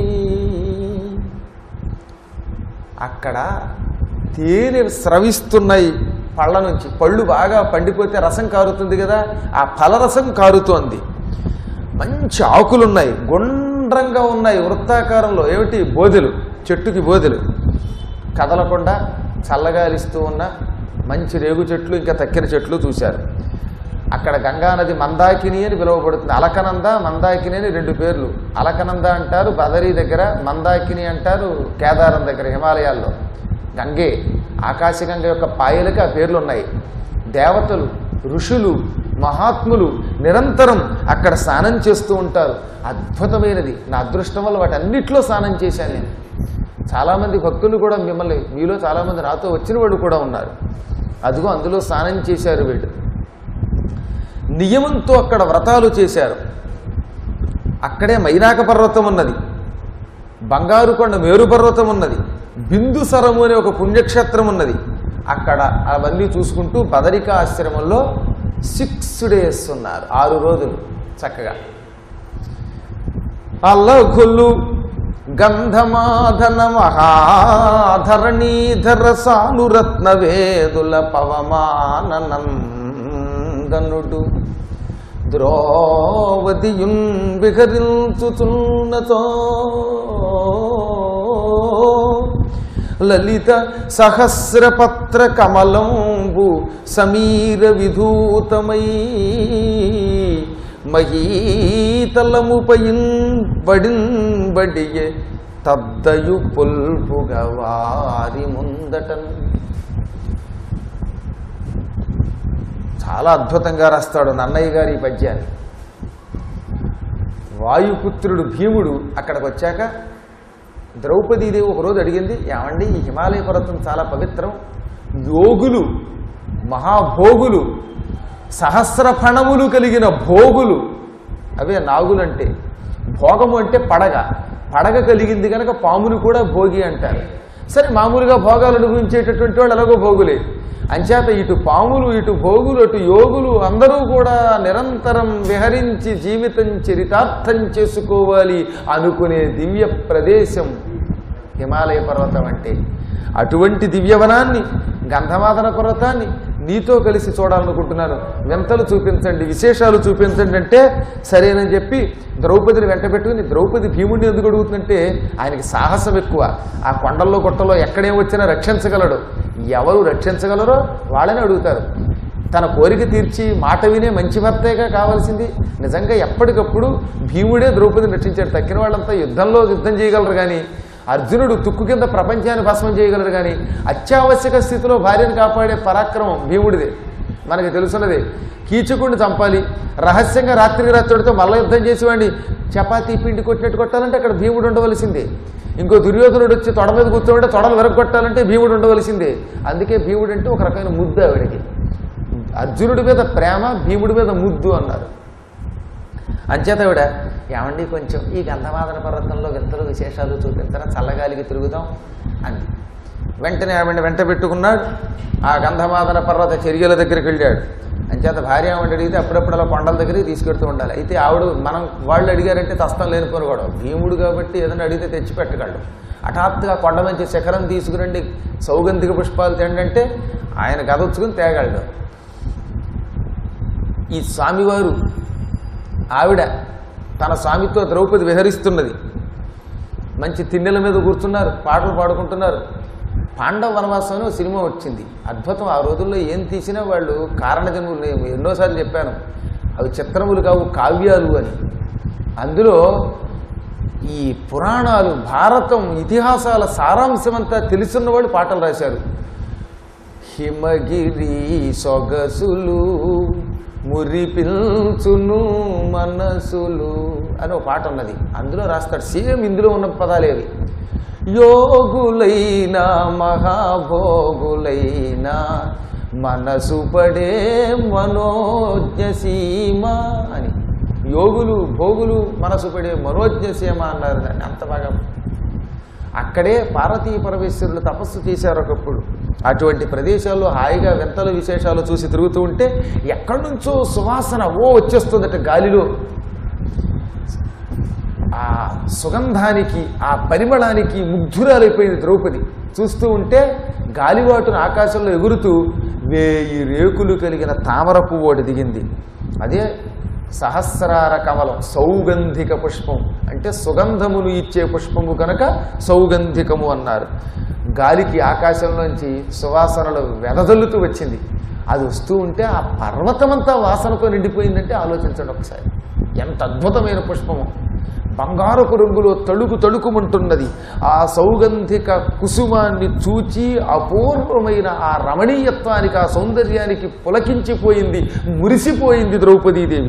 అక్కడ తేనె స్రవిస్తున్నాయి పళ్ళ నుంచి పళ్ళు బాగా పండిపోతే రసం కారుతుంది కదా ఆ ఫలరసం కారుతోంది మంచి ఆకులు ఉన్నాయి గుండ్రంగా ఉన్నాయి వృత్తాకారంలో ఏమిటి బోదెలు చెట్టుకి బోదెలు కదలకుండా చల్లగాలిస్తూ ఉన్న మంచి రేగు చెట్లు ఇంకా తక్కిన చెట్లు చూశారు అక్కడ గంగానది మందాకిని అని పిలువబడుతుంది అలకనంద మందాకిని అని రెండు పేర్లు అలకనంద అంటారు బదరీ దగ్గర మందాకిని అంటారు కేదారం దగ్గర హిమాలయాల్లో గంగే ఆకాశగంగ యొక్క పాయలకి ఆ పేర్లు ఉన్నాయి దేవతలు ఋషులు మహాత్ములు నిరంతరం అక్కడ స్నానం చేస్తూ ఉంటారు అద్భుతమైనది నా అదృష్టం వల్ల వాటి అన్నిట్లో స్నానం చేశాను నేను చాలామంది భక్తులు కూడా మిమ్మల్ని మీలో చాలామంది నాతో వచ్చిన వాళ్ళు కూడా ఉన్నారు అదిగో అందులో స్నానం చేశారు వీళ్ళు నియమంతో అక్కడ వ్రతాలు చేశారు అక్కడే మైనాక పర్వతం ఉన్నది బంగారు కొండ మేరు పర్వతం ఉన్నది బిందుసరము అనే ఒక పుణ్యక్షేత్రం ఉన్నది అక్కడ అవన్నీ చూసుకుంటూ బదరికా ఆశ్రమంలో సిక్స్ డేస్ ఉన్నారు ఆరు రోజులు చక్కగా అలఘులు గంధమాధన మహాధరణీధర సానురత్న వేదుల పవమానందనుడు ద్రౌపదియున్ విహరించుచున్నతో లలిత సహస్రపత్ర కమలంబు సమీర విధూతమై మహీతలముపయిన్ బడిన్బడియే తద్దయు పొల్పుగ వారి ముందటన్ చాలా అద్భుతంగా రాస్తాడు నన్నయ్య గారి ఈ పద్యాన్ని వాయుపుత్రుడు భీముడు అక్కడికి వచ్చాక ద్రౌపదీదేవి ఒకరోజు అడిగింది ఏమండి ఈ హిమాలయ పర్వతం చాలా పవిత్రం యోగులు మహాభోగులు సహస్ర ఫణములు కలిగిన భోగులు అవే నాగులంటే భోగము అంటే పడగ పడగ కలిగింది కనుక పామును కూడా భోగి అంటారు సరే మామూలుగా భోగాలు అనుభవించేటటువంటి వాళ్ళు ఎలాగో భోగులే అంచేత ఇటు పాములు ఇటు భోగులు అటు యోగులు అందరూ కూడా నిరంతరం విహరించి జీవితం చరితార్థం చేసుకోవాలి అనుకునే దివ్య ప్రదేశం హిమాలయ పర్వతం అంటే అటువంటి దివ్యవనాన్ని గంధమాదన పర్వతాన్ని నీతో కలిసి చూడాలనుకుంటున్నాను వింతలు చూపించండి విశేషాలు చూపించండి అంటే సరేనని చెప్పి ద్రౌపదిని వెంట పెట్టుకుని ద్రౌపది భీముడిని ఎందుకు అడుగుతుందంటే ఆయనకి సాహసం ఎక్కువ ఆ కొండల్లో గుట్టలో ఎక్కడేం వచ్చినా రక్షించగలడు ఎవరు రక్షించగలరో వాళ్ళని అడుగుతారు తన కోరిక తీర్చి మాట వినే మంచి భర్తేగా కావాల్సింది నిజంగా ఎప్పటికప్పుడు భీముడే ద్రౌపదిని రక్షించాడు తక్కిన వాళ్ళంతా యుద్ధంలో యుద్ధం చేయగలరు కానీ అర్జునుడు తుక్కు కింద ప్రపంచాన్ని భస్మం చేయగలడు కానీ అత్యావశ్యక స్థితిలో భార్యను కాపాడే పరాక్రమం భీముడిదే మనకి తెలుసున్నది కీచకుడిని చంపాలి రహస్యంగా రాత్రికి రాత్రుడితో మల్ల యుద్ధం చేసేవాడిని చపాతీ పిండి కొట్టినట్టు కొట్టాలంటే అక్కడ భీముడు ఉండవలసిందే ఇంకో దుర్యోధనుడు వచ్చి తొడ మీద కూర్చోబెట్టి తొడలు వెరగొట్టాలంటే భీముడు ఉండవలసిందే అందుకే భీముడు అంటే ఒక రకమైన ముద్దు ఆవిడకి అర్జునుడి మీద ప్రేమ భీముడి మీద ముద్దు అన్నారు అంచేత ఆవిడ ఏమండి కొంచెం ఈ గంధమాదన పర్వతంలో వింతలు విశేషాలు చూపించరా చల్లగాలికి తిరుగుదాం అంది వెంటనే ఆవిడ వెంట పెట్టుకున్నాడు ఆ గంధమాదన పర్వత చర్యల దగ్గరికి వెళ్ళాడు అంచేత భార్య ఆవిడ అడిగితే అప్పుడప్పుడు అలా కొండల దగ్గరికి తీసుకెడుతూ ఉండాలి అయితే ఆవిడ మనం వాళ్ళు అడిగారంటే తస్తం లేనిపోను కూడా భీముడు కాబట్టి ఏదైనా అడిగితే తెచ్చి పెట్టగలడు హఠాత్తుగా కొండ మంచి శిఖరం తీసుకురండి సౌగంధిక పుష్పాలు తిండంటే ఆయన గదొచ్చుకుని తేగలడు ఈ స్వామివారు ఆవిడ తన స్వామితో ద్రౌపది విహరిస్తున్నది మంచి తిన్నెల మీద కూర్చున్నారు పాటలు పాడుకుంటున్నారు పాండవ వనవాసం అని ఒక సినిమా వచ్చింది అద్భుతం ఆ రోజుల్లో ఏం తీసినా వాళ్ళు కారణజన్ములు నేను ఎన్నోసార్లు చెప్పాను అవి చిత్రములు కావు కావ్యాలు అని అందులో ఈ పురాణాలు భారతం ఇతిహాసాల సారాంశమంతా తెలుసున్న వాళ్ళు పాటలు రాశారు హిమగిరి సొగసులు మురిపిల్చును మనసులు అని ఒక పాట ఉన్నది అందులో రాస్తాడు సేమ్ ఇందులో ఉన్న పదాలేవి యోగులైన మహాభోగులైన మనసు పడే మనోజ్ఞ సీమ అని యోగులు భోగులు మనసు పడే మనోజ్ఞ సీమ అన్నారు దాన్ని అంత బాగా అక్కడే పార్వతీ పరమేశ్వరులు తపస్సు చేశారు ఒకప్పుడు అటువంటి ప్రదేశాల్లో హాయిగా వింతలు విశేషాలు చూసి తిరుగుతూ ఉంటే ఎక్కడి నుంచో సువాసన ఓ వచ్చేస్తుందట గాలిలో ఆ సుగంధానికి ఆ పరిమళానికి ముగ్ధురాలైపోయింది ద్రౌపది చూస్తూ ఉంటే గాలివాటును ఆకాశంలో ఎగురుతూ వేయి రేకులు కలిగిన తామర పువ్వు ఒకటి దిగింది అదే సహస్రార కమలం సౌగంధిక పుష్పం అంటే సుగంధమును ఇచ్చే పుష్పము కనుక సౌగంధికము అన్నారు గాలికి ఆకాశంలోంచి సువాసనలు వెదజల్లుతూ వచ్చింది అది వస్తూ ఉంటే ఆ పర్వతమంతా వాసనతో నిండిపోయిందంటే ఆలోచించండి ఒకసారి ఎంత అద్భుతమైన పుష్పము బంగారపు రంగులో తడుకు తడుకుమంటున్నది ఆ సౌగంధిక కుసుమాన్ని చూచి అపూర్వమైన ఆ రమణీయత్వానికి ఆ సౌందర్యానికి పులకించిపోయింది మురిసిపోయింది ద్రౌపదీదేవి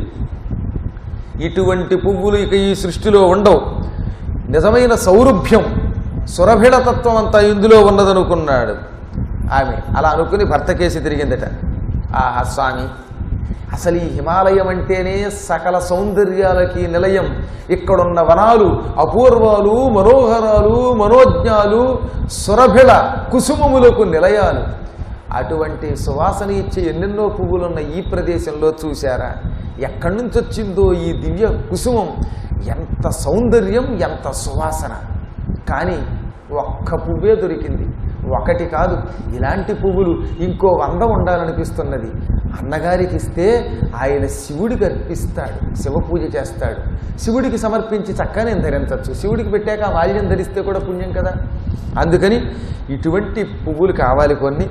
ఇటువంటి పువ్వులు ఇక ఈ సృష్టిలో ఉండవు నిజమైన సౌరభ్యం సురభిడతత్వం అంతా ఇందులో ఉన్నదనుకున్నాడు ఆమె అలా అనుకుని భర్త కేసి తిరిగిందట ఆహా స్వామి అసలు ఈ హిమాలయం అంటేనే సకల సౌందర్యాలకి నిలయం ఇక్కడున్న వనాలు అపూర్వాలు మనోహరాలు మనోజ్ఞాలు సురభిళ కుసుమములకు నిలయాలు అటువంటి సువాసన ఇచ్చే ఎన్నెన్నో పువ్వులున్న ఈ ప్రదేశంలో చూశారా ఎక్కడి నుంచి వచ్చిందో ఈ దివ్య కుసుమం ఎంత సౌందర్యం ఎంత సువాసన కానీ ఒక్క పువ్వే దొరికింది ఒకటి కాదు ఇలాంటి పువ్వులు ఇంకో వంద ఉండాలనిపిస్తున్నది అన్నగారికి ఇస్తే ఆయన శివుడికి అర్పిస్తాడు శివ పూజ చేస్తాడు శివుడికి సమర్పించి చక్కగా నేను ధరించవచ్చు శివుడికి పెట్టాక ఆ మాల్యం ధరిస్తే కూడా పుణ్యం కదా అందుకని ఇటువంటి పువ్వులు కావాలి కొన్ని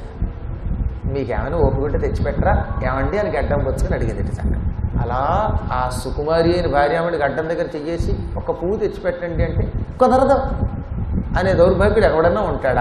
మీకు ఏమైనా ఓపికంటే తెచ్చిపెట్టరా ఏమండి అని గడ్డం వచ్చుకొని అడిగింది చక్క అలా ఆ సుకుమారి అయిన భార్యామణి గడ్డం దగ్గర చెయ్యేసి ఒక పువ్వు తెచ్చిపెట్టండి అంటే కుదరదు అనే దౌర్భాగ్యుడు ఎవడన్నా ఉంటాడా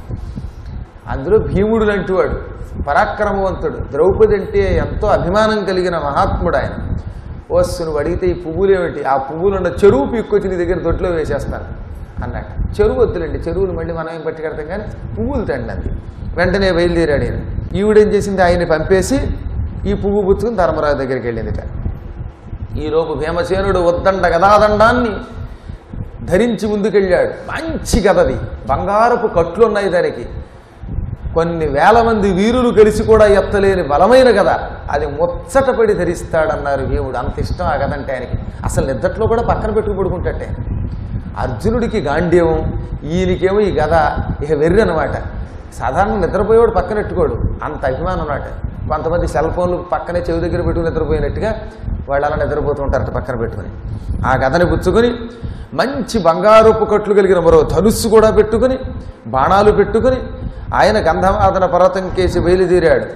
అందులో భీముడు లాంటి వాడు పరాక్రమవంతుడు ద్రౌపది అంటే ఎంతో అభిమానం కలిగిన మహాత్ముడు ఆయన వస్తు నువ్వు అడిగితే ఈ పువ్వులు ఏమిటి ఆ పువ్వులు ఉన్న చెరువు పీక్కొచ్చి నీ దగ్గర దొడ్లో వేసేస్తాను అన్నట్టు చెరువు వద్దులండి చెరువులు మళ్ళీ మనం ఏం పట్టుకెడతాం కానీ పువ్వులు తండి అంది వెంటనే బయలుదేరాడు ఆయన ఈవిడేం చేసింది ఆయన్ని పంపేసి ఈ పువ్వు పుచ్చుకుని ధర్మరాజు దగ్గరికి వెళ్ళిందిట ఈలోపు భీమసేనుడు ఉద్దండ గదాదండాన్ని ధరించి ముందుకెళ్ళాడు మంచి గదది బంగారపు కట్లు ఉన్నాయి దానికి కొన్ని వేల మంది వీరులు కలిసి కూడా ఎత్తలేని బలమైన గద అది ముచ్చటపడి ధరిస్తాడన్నారు భీముడు అంత ఇష్టం ఆ గద అంటే ఆయనకి అసలు నిద్రట్లో కూడా పక్కన పెట్టుకు పడుకుంటాటే అర్జునుడికి గాంధీవం ఈయనకేమో ఈ గద ఇక వెర్రి అనమాట సాధారణ నిద్రపోయేవాడు పక్కన పెట్టుకోడు అంత అభిమానం అన్నమాట కొంతమంది సెల్ ఫోన్లు పక్కనే చెవి దగ్గర పెట్టుకుని నిద్రపోయినట్టుగా వాళ్ళు అలా నిద్రపోతూ ఉంటారట పక్కన పెట్టుకుని ఆ గదని పుచ్చుకొని మంచి బంగారపు కట్లు కలిగిన మరో ధనుస్సు కూడా పెట్టుకుని బాణాలు పెట్టుకుని ఆయన గంధమాదన పర్వతం కేసి బయలుదేరాడు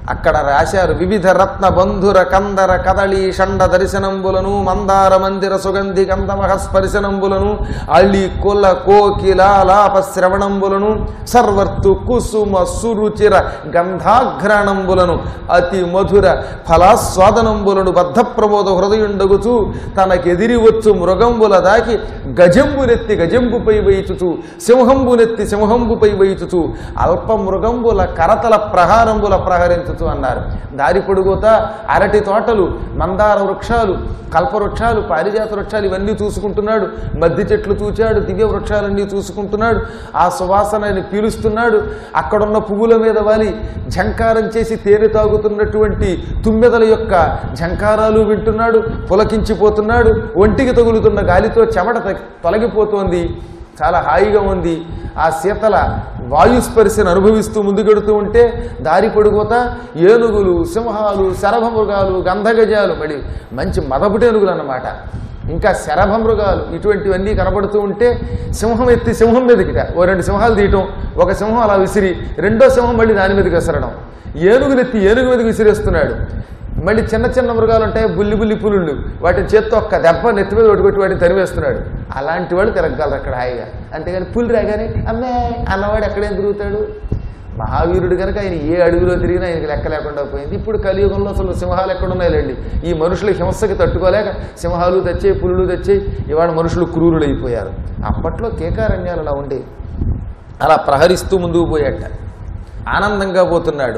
అక్కడ రాశారు వివిధ రత్న బంధుర కందర కదళి షండ దర్శనంబులను మందార మందిర సుగంధి గంధమహ స్పర్శనంబులను అళి కుల కోకిలాలాప శ్రవణంబులను సర్వర్తు కుసుమ సురుచిర గంధాఘ్రాణంబులను అతి మధుర ఫలాస్వాదనంబులను బద్ధ ప్రమోద హృదయుండగుచు తనకెదిరి వచ్చు మృగంబుల దాకి గజంబునెత్తి గజంబుపై వైచుచు సింహంబునెత్తి సింహంబుపై వైచుచు అల్ప మృగంబుల కరతల ప్రహారంబుల ప్రహరించుచు అన్నారు దారి పొడుగుతా అరటి తోటలు మందార వృక్షాలు కల్ప వృక్షాలు పారిజాత వృక్షాలు ఇవన్నీ చూసుకుంటున్నాడు మద్ది చెట్లు చూచాడు దివ్య వృక్షాలన్నీ చూసుకుంటున్నాడు ఆ సువాసనని పీలుస్తున్నాడు అక్కడున్న పువ్వుల మీద వాలి ఝంకారం చేసి తేనె తాగుతున్నటువంటి తుమ్మెదల యొక్క ఝంకారాలు వింటున్నాడు పులకించిపోతున్నాడు ఒంటికి తగులుతున్న గాలితో చెమట త- తొలగిపోతోంది చాలా హాయిగా ఉంది ఆ శీతల వాయుస్పర్శను అనుభవిస్తూ ముందుకెడుతూ ఉంటే దారి పొడిపోతా ఏనుగులు సింహాలు శరభమృగాలు గంధగజాలు మళ్ళీ మంచి మదపుటేనుగులు అన్నమాట ఇంకా శరభమృగాలు ఇటువంటివన్నీ కనబడుతూ ఉంటే సింహం ఎత్తి సింహం మీదకిట ఓ రెండు సింహాలు తీయటం ఒక సింహం అలా విసిరి రెండో సింహం మళ్ళీ దాని మీదకి విసరడం ఏనుగునెత్తి ఏనుగు మీదకి విసిరేస్తున్నాడు మళ్ళీ చిన్న చిన్న మృగాలు ఉంటాయి బుల్లి బుల్లి పులుళ్ళు వాటిని చేత్తో ఒక్క దెబ్బ నెత్తి మీద ఒడిగొట్టి వాటిని తరివేస్తున్నాడు అలాంటి వాడు తిరగలరు అక్కడ హాయిగా అంతేగాని పులి రాగానే అమ్మే అన్నవాడు ఎక్కడేం తిరుగుతాడు మహావీరుడు కనుక ఆయన ఏ అడుగులో తిరిగినా ఆయనకి లెక్క లేకుండా పోయింది ఇప్పుడు కలియుగంలో అసలు సింహాలు ఎక్కడున్నాయిలేండి ఈ మనుషుల హింసకి తట్టుకోలేక సింహాలు తెచ్చాయి పులులు తెచ్చాయి ఇవాళ మనుషులు క్రూరులైపోయారు అప్పట్లో కేకారణ్యాలు అలా ఉండేవి అలా ప్రహరిస్తూ ముందుకు పోయాట ఆనందంగా పోతున్నాడు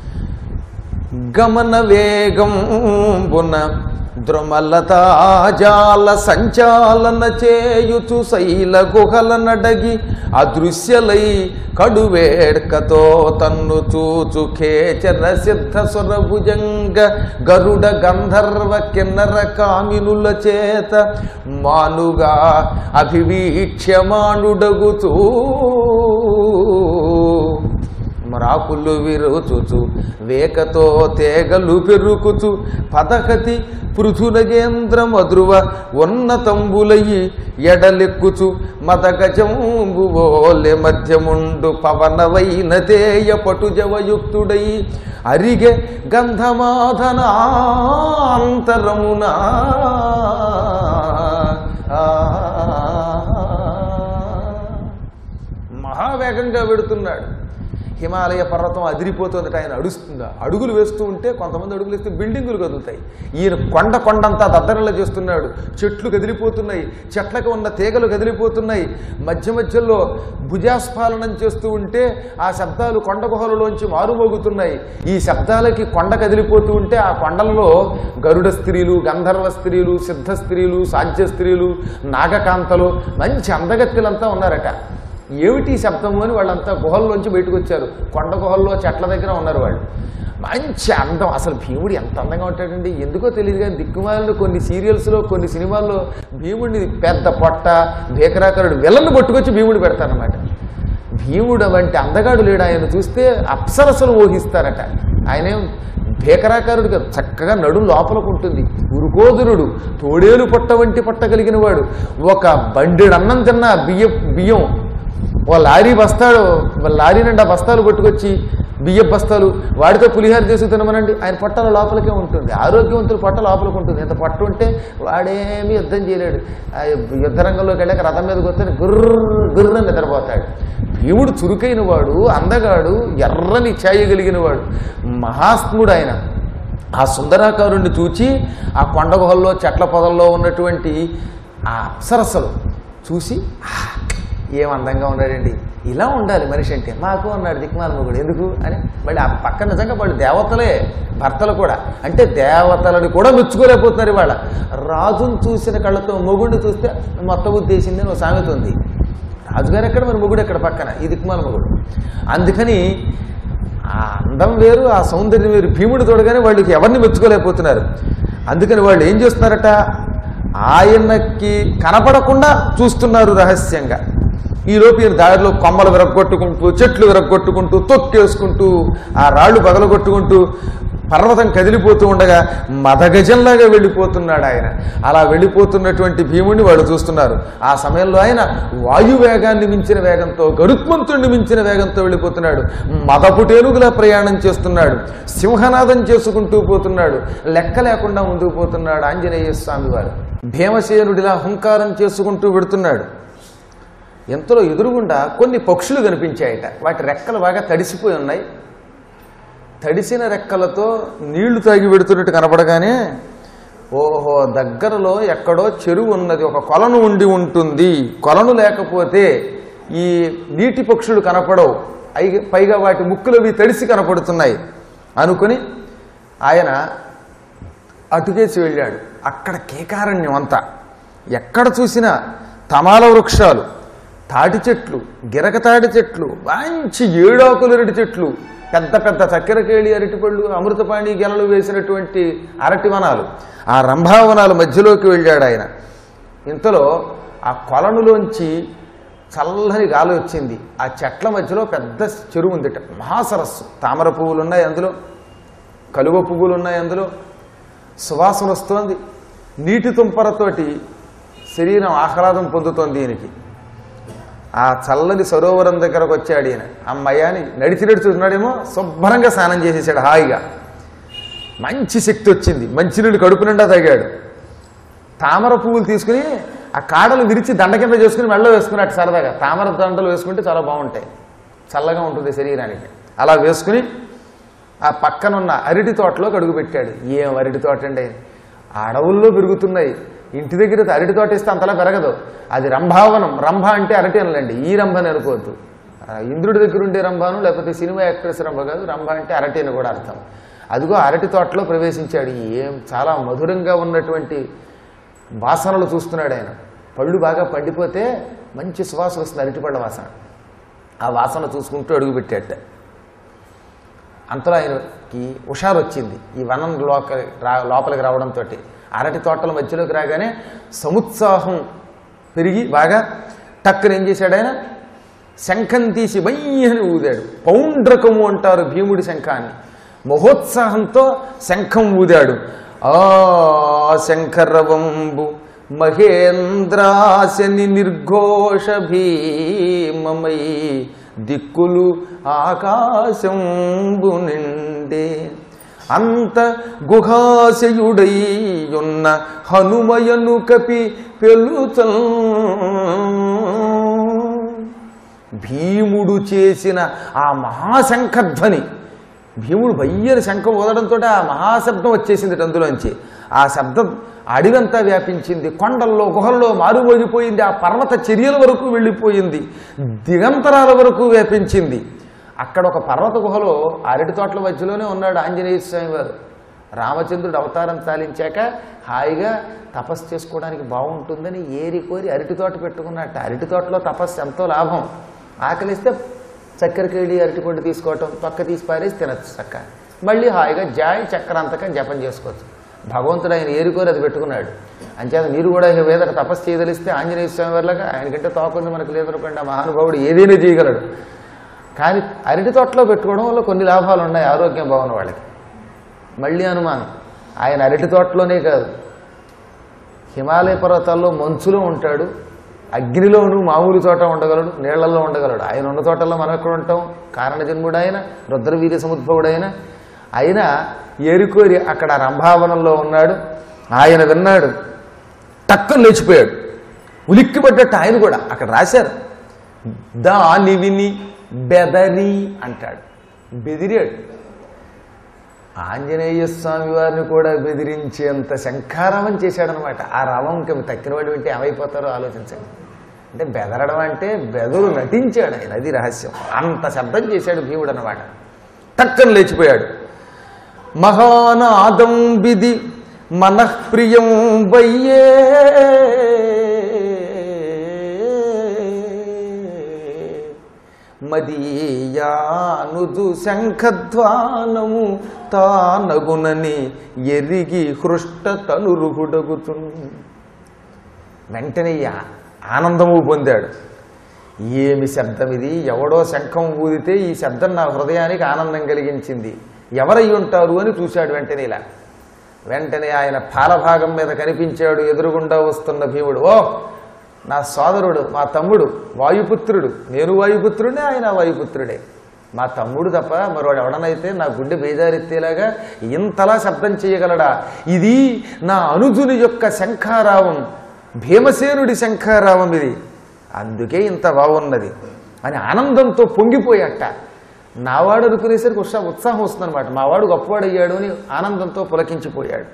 గమన వేగం బున ద్రుమలతాజాల సంచాలన చేయుచు శైల గుహల నడగి అదృశ్యలై కడువేడ్కతో తన్ను చూచు ఖేచర సిద్ధ సురభుజంగ గరుడ గంధర్వ కిన్నర కామినుల చేత మానుగా అభివీక్ష్యమానుడగుచూ మరాకులు విరుచుచు వేకతో తేగలు పెరుకుచు పదకతి పృథునగేంద్ర మధురువ ఉన్నతంబులయి ఎడలెక్కుచు మదగజంబువోలె మధ్యముండు పవనవైన తేయ పటుజవయుక్తుడై అరిగె గంధమాధనాంతరమునా మహావేగంగా వెడుతున్నాడు హిమాలయ పర్వతం అదిరిపోతుందట ఆయన అడుస్తుందా అడుగులు వేస్తూ ఉంటే కొంతమంది అడుగులు వేస్తే బిల్డింగులు కదులుతాయి ఈయన కొండ కొండంతా దద్దరలా చేస్తున్నాడు చెట్లు కదిలిపోతున్నాయి చెట్లకు ఉన్న తీగలు కదిలిపోతున్నాయి మధ్య మధ్యలో భుజాస్ఫాలనం చేస్తూ ఉంటే ఆ శబ్దాలు కొండ గుహలలోంచి మారుమోగుతున్నాయి ఈ శబ్దాలకి కొండ కదిలిపోతూ ఉంటే ఆ కొండలలో గరుడ స్త్రీలు గంధర్వ స్త్రీలు సిద్ధ స్త్రీలు సాధ్య స్త్రీలు నాగకాంతలు మంచి అందగత్తెలంతా ఉన్నారట ఏమిటి ఈ శబ్దము అని వాళ్ళంతా గుహల్లోంచి బయటకు వచ్చారు కొండ గుహల్లో చెట్ల దగ్గర ఉన్నారు వాళ్ళు మంచి అందం అసలు భీముడు ఎంత అందంగా ఉంటాడండి ఎందుకో తెలియదు కానీ దిక్కుమాలను కొన్ని సీరియల్స్లో కొన్ని సినిమాల్లో భీముడిని పెద్ద పొట్ట భీకరాకరుడు విలన్ను పట్టుకొచ్చి భీముడు పెడతారనమాట భీముడు వంటి అందగాడు లేడు ఆయన చూస్తే అప్సరసలు ఊహిస్తారట ఆయనేం భీకరాకారుడు కాదు చక్కగా నడు లోపలకు ఉంటుంది ఉరుకోదురుడు తోడేలు పొట్ట వంటి పొట్ట కలిగిన వాడు ఒక బండిడు అన్నం తిన్న బియ్య బియ్యం ఓ లారీ బస్తాడు లారీ నిండా బస్తాలు కొట్టుకొచ్చి బియ్య బస్తాలు వాడితో పులిహార చేసి తినమనండి ఆయన పొట్టల లోపలికే ఉంటుంది ఆరోగ్యవంతులు పొట్ట లోపలికి ఉంటుంది ఇంత పొట్ట ఉంటే వాడేమీ యుద్ధం చేయలేడు ఆ యుద్ధ రంగంలోకి వెళ్ళాక రథం మీద కూర్చొని గుర్ర గుర్ర నిద్రపోతాడు భీముడు చురుకైన వాడు అందగాడు ఎర్రని చేయగలిగిన వాడు మహాత్ముడు ఆయన ఆ సుందరాకారుణ్ణి చూచి ఆ కొండ గుహల్లో చెట్ల పొదల్లో ఉన్నటువంటి ఆ అప్సరసలు చూసి "ఆ, ఏం అందంగా ఉన్నాడండి ఇలా ఉండాలి మనిషి అంటే మాకు అన్నాడు దిక్మాల మొగుడు ఎందుకు అని మళ్ళీ ఆ పక్కన నిజంగా వాళ్ళు దేవతలే భర్తలు కూడా అంటే దేవతలను కూడా మెచ్చుకోలేకపోతున్నారు ఇవాళ రాజును చూసిన కళ్ళతో మొగుడిని చూస్తే మొత్తం ఉద్దేశింది అని ఒక సామెత ఉంది రాజుగారు ఎక్కడ మరి మొగుడు ఎక్కడ పక్కన ఈ దిక్మాల మొగుడు అందుకని ఆ అందం వేరు ఆ సౌందర్యం వేరు భీముడు తోడగానే వాళ్ళకి ఎవరిని మెచ్చుకోలేకపోతున్నారు అందుకని వాళ్ళు ఏం చేస్తున్నారట ఆయనకి కనపడకుండా చూస్తున్నారు రహస్యంగా ఈలోపు ఈయన దారిలో కొమ్మలు విరగొట్టుకుంటూ చెట్లు విరగొట్టుకుంటూ తొక్కేసుకుంటూ ఆ రాళ్ళు పగలగొట్టుకుంటూ పర్వతం కదిలిపోతూ ఉండగా మదగజంలాగా వెళ్ళిపోతున్నాడు ఆయన అలా వెళ్ళిపోతున్నటువంటి భీముడిని వాళ్ళు చూస్తున్నారు ఆ సమయంలో ఆయన వాయువేగాన్ని మించిన వేగంతో గరుత్మంతుడిని మించిన వేగంతో వెళ్ళిపోతున్నాడు మదపుటేలుగులా ప్రయాణం చేస్తున్నాడు సింహనాదం చేసుకుంటూ పోతున్నాడు లెక్క లేకుండా ముందుకు పోతున్నాడు ఆంజనేయ స్వామి వారు భీమసేనుడిలా హుంకారం చేసుకుంటూ వెడుతున్నాడు ఎంతలో ఎదురుగుండా కొన్ని పక్షులు కనిపించాయట వాటి రెక్కలు బాగా తడిసిపోయి ఉన్నాయి తడిసిన రెక్కలతో నీళ్లు తాగి పెడుతున్నట్టు కనపడగానే ఓహో దగ్గరలో ఎక్కడో చెరువు ఉన్నది ఒక కొలను ఉండి ఉంటుంది కొలను లేకపోతే ఈ నీటి పక్షులు కనపడవు అయి- పైగా వాటి ముక్కులవి తడిసి కనపడుతున్నాయి అనుకుని ఆయన అటుకేసి వెళ్ళాడు అక్కడ కేకారణ్యం అంతా ఎక్కడ చూసినా తమాల వృక్షాలు తాటి చెట్లు గిరక తాటి చెట్లు మంచి ఏడాకులరటి చెట్లు పెద్ద పెద్ద చక్కెరకేళి అరటిపళ్ళు అమృతపాణి గెలలు వేసినటువంటి అరటి వనాలు ఆ రంభావనాల మధ్యలోకి వెళ్ళాడు ఆయన ఇంతలో ఆ కొలనులోంచి చల్లని గాలి వచ్చింది ఆ చెట్ల మధ్యలో పెద్ద చెరువు ఉందిట మహాసరస్సు తామర పువ్వులు ఉన్నాయి అందులో కలువ పువ్వులు ఉన్నాయి అందులో సువాసన వస్తోంది నీటి తుంపరతోటి శరీరం ఆహ్లాదం పొందుతోంది దీనికి ఆ చల్లని సరోవరం దగ్గరకు వచ్చాడు ఈయన అమ్మయ్యాని నడిచి నడిచి చూస్తున్నాడేమో శుభ్రంగా స్నానం చేసేసాడు హాయిగా మంచి శక్తి వచ్చింది మంచినీళ్ళు కడుపు నిండా తాగాడు తామర పువ్వులు తీసుకుని ఆ కాడలు విరిచి దండ కింద చేసుకుని మెళ్ళ వేసుకున్నట్టు సరదాగా తామర దండలు వేసుకుంటే చాలా బాగుంటాయి చల్లగా ఉంటుంది శరీరానికి అలా వేసుకుని ఆ పక్కనున్న అరటి తోటలోకి అడుగు పెట్టాడు ఏం అరటి తోట అండి ఆ అడవుల్లో పెరుగుతున్నాయి ఇంటి దగ్గర అరటి తోట ఇస్తే అంతలా పెరగదు అది రంభావనం రంభ అంటే అరటి అనలండి ఈ రంభని అనుకోవద్దు ఆ ఇంద్రుడి దగ్గర ఉండే రంభాను లేకపోతే సినిమా యాక్ట్రెస్ రంభ కాదు రంభ అంటే అరటి అని కూడా అర్థం అదిగో అరటి తోటలో ప్రవేశించాడు ఏం చాలా మధురంగా ఉన్నటువంటి వాసనలు చూస్తున్నాడు ఆయన పళ్ళు బాగా పండిపోతే మంచి సువాసన వస్తుంది అరటిపళ్ళ వాసన ఆ వాసన చూసుకుంటూ అడుగుపెట్టాట అంతలో ఆయనకి హుషారు వచ్చింది ఈ వనం లోక రా లోపలికి రావడంతో అరటి తోటల మధ్యలోకి రాగానే సముత్సాహం పెరిగి బాగా టక్కున ఏం చేశాడు ఆయన శంఖం తీసి బయ్యని ఊదాడు పౌండ్రకము అంటారు భీముడి శంఖాన్ని మహోత్సాహంతో శంఖం ఊదాడు ఆ శంఖరవంబు మహేంద్రాశని నిర్ఘోష భీమమై దిక్కులు ఆకాశంబు నిండే అంత గుహాశయుడై ఉన్న హనుమయను కపి పెలుచల్ భీముడు చేసిన ఆ మహాశంఖధ్వని భీముడు బయ్యని శంఖం ఊదడంతో ఆ మహాశబ్దం వచ్చేసింది అందులోంచి ఆ శబ్దం అడివంతా వ్యాపించింది కొండల్లో గుహల్లో మారుమోగిపోయింది ఆ పర్వత చర్యల వరకు వెళ్ళిపోయింది దిగంతరాల వరకు వ్యాపించింది అక్కడ ఒక పర్వత గుహలో అరటి తోటల మధ్యలోనే ఉన్నాడు ఆంజనేయ స్వామి వారు రామచంద్రుడు అవతారం చాలించాక హాయిగా తపస్సు చేసుకోవడానికి బాగుంటుందని ఏరి కోరి అరటి తోట పెట్టుకున్నట్ట అరటి తోటలో తపస్సు ఎంతో లాభం ఆకలిస్తే చక్కెరకేళి అరటిపండు తీసుకోవటం పక్క తీసి పారేసి తినచ్చు చక్క మళ్ళీ హాయిగా జాయ్ చక్రాంతకం జపం చేసుకోవచ్చు భగవంతుడు ఆయన ఏరుకోరి అది పెట్టుకున్నాడు అంచేత మీరు కూడా ఇక వేదట తపస్సు చేయదలిస్తే ఆంజనేయ స్వామి వారిలాగా ఆయనకంటే తోకుంది మనకు లేదనుకోండి ఆ మహానుభావుడు ఏదైనా చేయగలడు కానీ అరటి తోటలో పెట్టుకోవడం వల్ల కొన్ని లాభాలు ఉన్నాయి ఆరోగ్యం బాగున్న వాళ్ళకి మళ్ళీ అనుమానం ఆయన అరటి తోటలోనే కాదు హిమాలయ పర్వతాల్లో మంచులో ఉంటాడు అగ్నిలోను మామూలు చోట ఉండగలడు నీళ్లలో ఉండగలడు ఆయన ఉన్న చోటల్లో మనం ఎక్కడ ఉంటాం కారణజన్ముడు ఆయన రుద్రవీర్య సముద్భవుడు ఆయన ఆయన ఏరుకోరి అక్కడ రంభావనంలో ఉన్నాడు ఆయన విన్నాడు టక్కన లేచిపోయాడు ఉలిక్కి పడ్డట్టు ఆయన కూడా అక్కడ రాశారు దాని విని బెదరి అంటాడు బెదిరాడు ఆంజనేయ స్వామి వారిని కూడా బెదిరించేంత శంఖారావం చేశాడనమాట ఆ రవం ఇంకా తక్కిన వాడు వింటే ఏమైపోతారో ఆలోచించండి అంటే బెదరడం అంటే బెదరు నటించాడు ఆయన అది రహస్యం అంత శబ్దం చేశాడు భీముడు అనమాట టక్కన లేచిపోయాడు మహానాదం విధి మనఃప్రియం వయ్యే మదీయానుదు శంఖధ్వానము తానగునని ఎరిగి హృష్ట తనురుగుడగుతుంది వెంటనే ఈ ఆ- ఆనందము పొందాడు ఏమి శబ్దం ఇది ఎవడో శంఖం ఊదితే ఈ శబ్దం నా హృదయానికి ఆనందం కలిగించింది ఎవరై ఉంటారు అని చూశాడు వెంటనే ఇలా వెంటనే ఆయన పాలభాగం మీద కనిపించాడు ఎదురుగుండా వస్తున్న భీముడు ఓ నా సోదరుడు మా తమ్ముడు వాయుపుత్రుడు నేను వాయుపుత్రుడే ఆయన వాయుపుత్రుడే మా తమ్ముడు తప్ప మరోడు ఎవడనైతే నా గుండె బేజారెత్తేలాగా ఇంతలా శబ్దం చేయగలడా ఇది నా అనుజుని యొక్క శంఖారావం భీమసేనుడి శంఖారావం ఇది అందుకే ఇంత బాగున్నది అని ఆనందంతో పొంగిపోయాట నావాడు అనుకునేసరికి ఉత్సాహం ఉత్సాహం వస్తుందన్నమాట మావాడు గొప్పవాడు అయ్యాడు అని ఆనందంతో పులకించిపోయాడు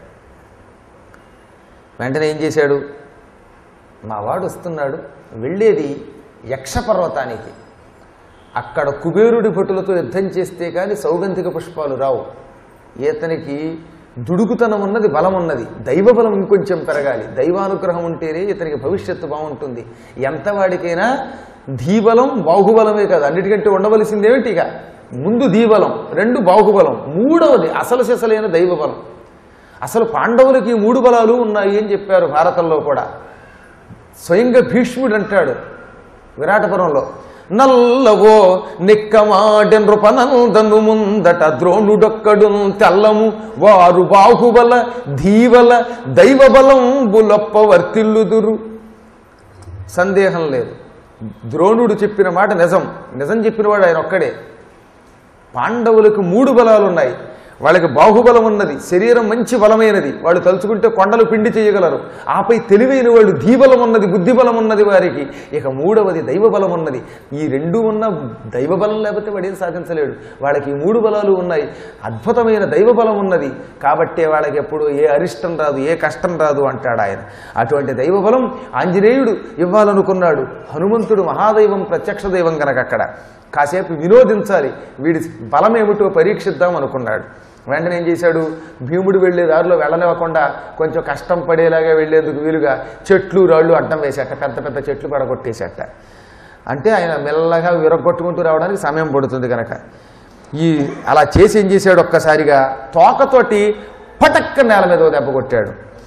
వెంటనే ఏం చేశాడు మావాడు వస్తున్నాడు వెళ్ళేది యక్షపర్వతానికి అక్కడ కుబేరుడి భటులతో యుద్ధం చేస్తే కానీ సౌగంధిక పుష్పాలు రావు ఇతనికి దుడుకుతనం ఉన్నది బలం ఉన్నది దైవ బలం ఇంకొంచెం పెరగాలి దైవానుగ్రహం ఉంటేనే ఇతనికి భవిష్యత్తు బాగుంటుంది ఎంత వాడికైనా ధీబలం బాహుబలమే కాదు అన్నిటికంటే ఉండవలసింది ఏమిటి ఇక ముందు ధీబలం రెండు బాహుబలం మూడవది అసలు సిసలైన దైవ బలం అసలు పాండవులకి ఈ మూడు బలాలు ఉన్నాయి అని చెప్పారు భారతంలో కూడా స్వయంగా భీష్ముడు అంటాడు విరాటపురంలో నల్లవో నిక్కమాడె నృపనందను ముందట ద్రోణుడొక్కడు తెల్లము వారు బాహుబల ధీవల దైవబలంబులొప్ప వర్తిల్లుదురు సందేహం లేదు ద్రోణుడు చెప్పిన మాట నిజం నిజం చెప్పినవాడు ఆయన ఒక్కడే పాండవులకు మూడు బలాలు ఉన్నాయి వాళ్ళకి బాహుబలం ఉన్నది శరీరం మంచి బలమైనది వాళ్ళు తలుచుకుంటే కొండలు పిండి చేయగలరు ఆపై తెలివైన వాళ్ళు ధీబలం ఉన్నది బుద్ధిబలం ఉన్నది వారికి ఇక మూడవది దైవ బలం ఉన్నది ఈ రెండు ఉన్న దైవ బలం లేకపోతే వాడేం సాధించలేడు వాళ్ళకి ఈ మూడు బలాలు ఉన్నాయి అద్భుతమైన దైవ బలం ఉన్నది కాబట్టే వాళ్ళకి ఎప్పుడు ఏ అరిష్టం రాదు ఏ కష్టం రాదు అంటాడు ఆయన అటువంటి దైవ బలం ఆంజనేయుడు ఇవ్వాలనుకున్నాడు హనుమంతుడు మహాదైవం ప్రత్యక్ష దైవం కనుక అక్కడ కాసేపు వినోదించాలి వీడి బలం ఏమిటో పరీక్షిద్దాం అనుకున్నాడు వెంటనే ఏం చేశాడు భీముడు వెళ్ళే దారిలో వెళ్ళనివ్వకుండా కొంచెం కష్టం పడేలాగా వెళ్ళేందుకు వీలుగా చెట్లు రాళ్ళు అడ్డం వేసేట పెద్ద పెద్ద చెట్లు పడగొట్టేసేట అంటే ఆయన మెల్లగా విరగొట్టుకుంటూ రావడానికి సమయం పడుతుంది కనుక ఈ అలా చేసి ఏం చేశాడు ఒక్కసారిగా తోకతోటి పటక్క నేల మీద ఓ దెబ్బ కొట్టాడు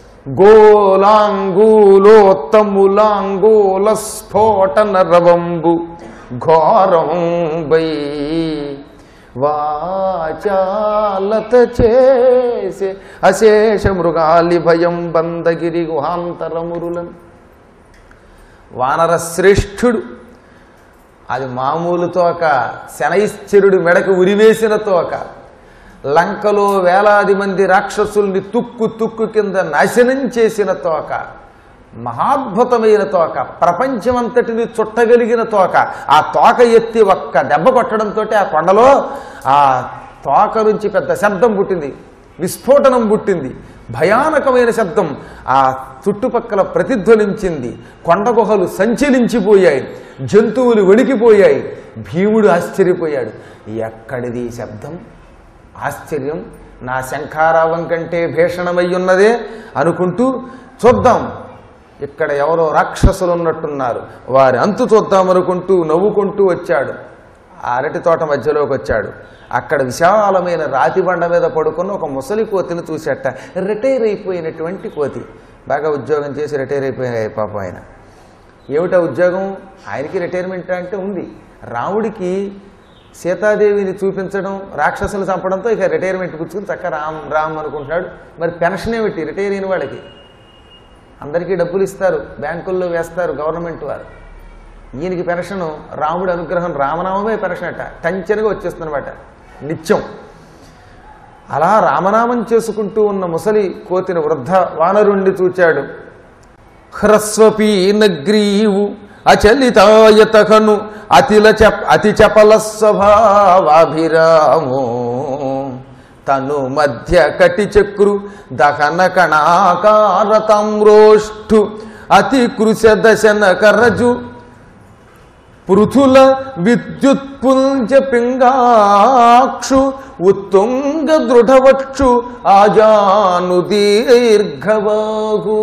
గోలాంగూలోత్తములాంగూల స్ఫోటన రవంబు ఘోరం బై వాచాలత చేసే అశేష మృగాలి భయం బందగిరి గుహాంతరమురులను వానర శ్రేష్ఠుడు అది మామూలు తోక శనైశ్చరుడు మెడకు ఉరివేసిన తోక లంకలో వేలాది మంది రాక్షసుల్ని తుక్కు తుక్కు కింద నాశనం చేసిన తోక మహాద్భుతమైన తోక ప్రపంచమంతటిని చుట్టగలిగిన తోక ఆ తోక ఎత్తి ఒక్క దెబ్బ కొట్టడంతో ఆ కొండలో ఆ తోక నుంచి పెద్ద శబ్దం పుట్టింది విస్ఫోటనం పుట్టింది భయానకమైన శబ్దం ఆ చుట్టుపక్కల ప్రతిధ్వనించింది కొండ గుహలు సంచలించిపోయాయి జంతువులు వణికిపోయాయి భీముడు ఆశ్చర్యపోయాడు ఎక్కడిది ఈ శబ్దం ఆశ్చర్యం నా శంఖారావం కంటే భీషణమై ఉన్నదే అనుకుంటూ చూద్దాం ఇక్కడ ఎవరో రాక్షసులు ఉన్నట్టున్నారు వారి అంతు చూద్దాం అనుకుంటూ నవ్వుకుంటూ వచ్చాడు ఆ అరటి తోట మధ్యలోకి వచ్చాడు అక్కడ విశాలమైన రాతి బండ మీద పడుకున్న ఒక ముసలి కోతిని చూసేట రిటైర్ అయిపోయినటువంటి కోతి బాగా ఉద్యోగం చేసి రిటైర్ అయిపోయాయి పాపం ఆయన ఏమిటా ఉద్యోగం ఆయనకి రిటైర్మెంట్ అంటే ఉంది రాముడికి సీతాదేవిని చూపించడం రాక్షసులు చంపడంతో ఇక రిటైర్మెంట్ పుచ్చుకుని చక్క రామ్ రామ్ అనుకుంటున్నాడు మరి పెన్షన్ ఏమిటి రిటైర్ అయిన వాళ్ళకి అందరికీ డబ్బులు ఇస్తారు బ్యాంకుల్లో వేస్తారు గవర్నమెంట్ వారు ఈయనకి పెన్షన్ రాముడి అనుగ్రహం రామనామమే పెన్షన్ అట టంచనగా వచ్చేస్తుందన్నమాట నిత్యం అలా రామనామం చేసుకుంటూ ఉన్న ముసలి కోతిని వృద్ధ వానరుండి చూచాడు హ్రస్వపీ నగ్రీవు అచలితాయతకను అతిల చప అతి చపల స్వభావాభిరామో తను మధ్య కటి చక్రు దహన కణాకార తామ్రోష్ఠు అతి కృశ దశన కరజు పృథుల విద్యుత్పుంజ పింగాక్షు ఉత్తుంగ దృఢవక్షు ఆజాను దీర్ఘబాహు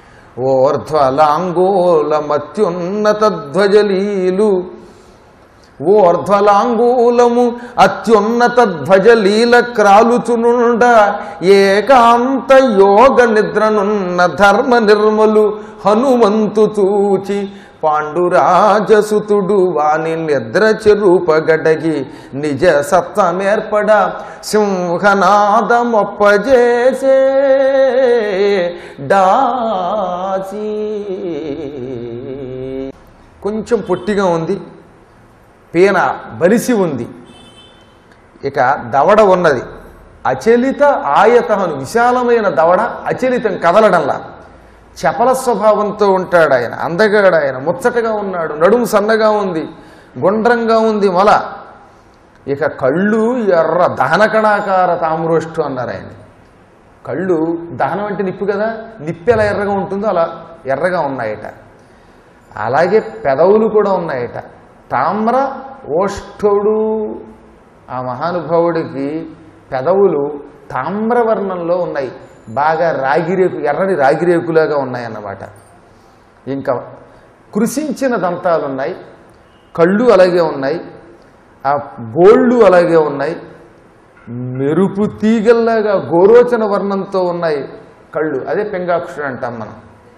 ఓర్ధ్వలాంగోల మత్యున్నత ధ్వజలీలు ఓర్ధ్వలాంగూలము అత్యున్నత ధ్వజలీల క్రాలుచునుండ ఏకాంత యోగ నిద్రనున్న ధర్మ నిర్మలు హనుమంతు చూచి పాండురాజసుతుడు వాని నిద్ర చెరూపగడగి నిజ సత్వమేర్పడ సింహనాదమొప్పజేసే డాసి కొంచెం పొట్టిగా ఉంది పీన బలిసి ఉంది ఇక దవడ ఉన్నది అచలిత ఆయతహను విశాలమైన దవడ అచలితం కదలడంలా చపల స్వభావంతో ఉంటాడు ఆయన అందగాడు ఆయన ముచ్చటగా ఉన్నాడు నడుము సన్నగా ఉంది గుండ్రంగా ఉంది మొల ఇక కళ్ళు ఎర్ర దహనకణాకార తామ్రోష్టు అన్నారు ఆయన కళ్ళు దహనం అంటే నిప్పు కదా నిప్పు ఎలా ఎర్రగా ఉంటుందో అలా ఎర్రగా ఉన్నాయట అలాగే పెదవులు కూడా ఉన్నాయట తామ్ర ఓష్ఠుడు ఆ మహానుభావుడికి పెదవులు తామ్రవర్ణంలో ఉన్నాయి బాగా రాగిరేకు ఎర్రని రాగిరేకులాగా ఉన్నాయన్నమాట ఇంకా కృషించిన దంతాలు ఉన్నాయి కళ్ళు అలాగే ఉన్నాయి ఆ గోళ్ళు అలాగే ఉన్నాయి మెరుపు తీగల్లాగా గోరోచన వర్ణంతో ఉన్నాయి కళ్ళు అదే పెంగాక్షుడు అంటాం మనం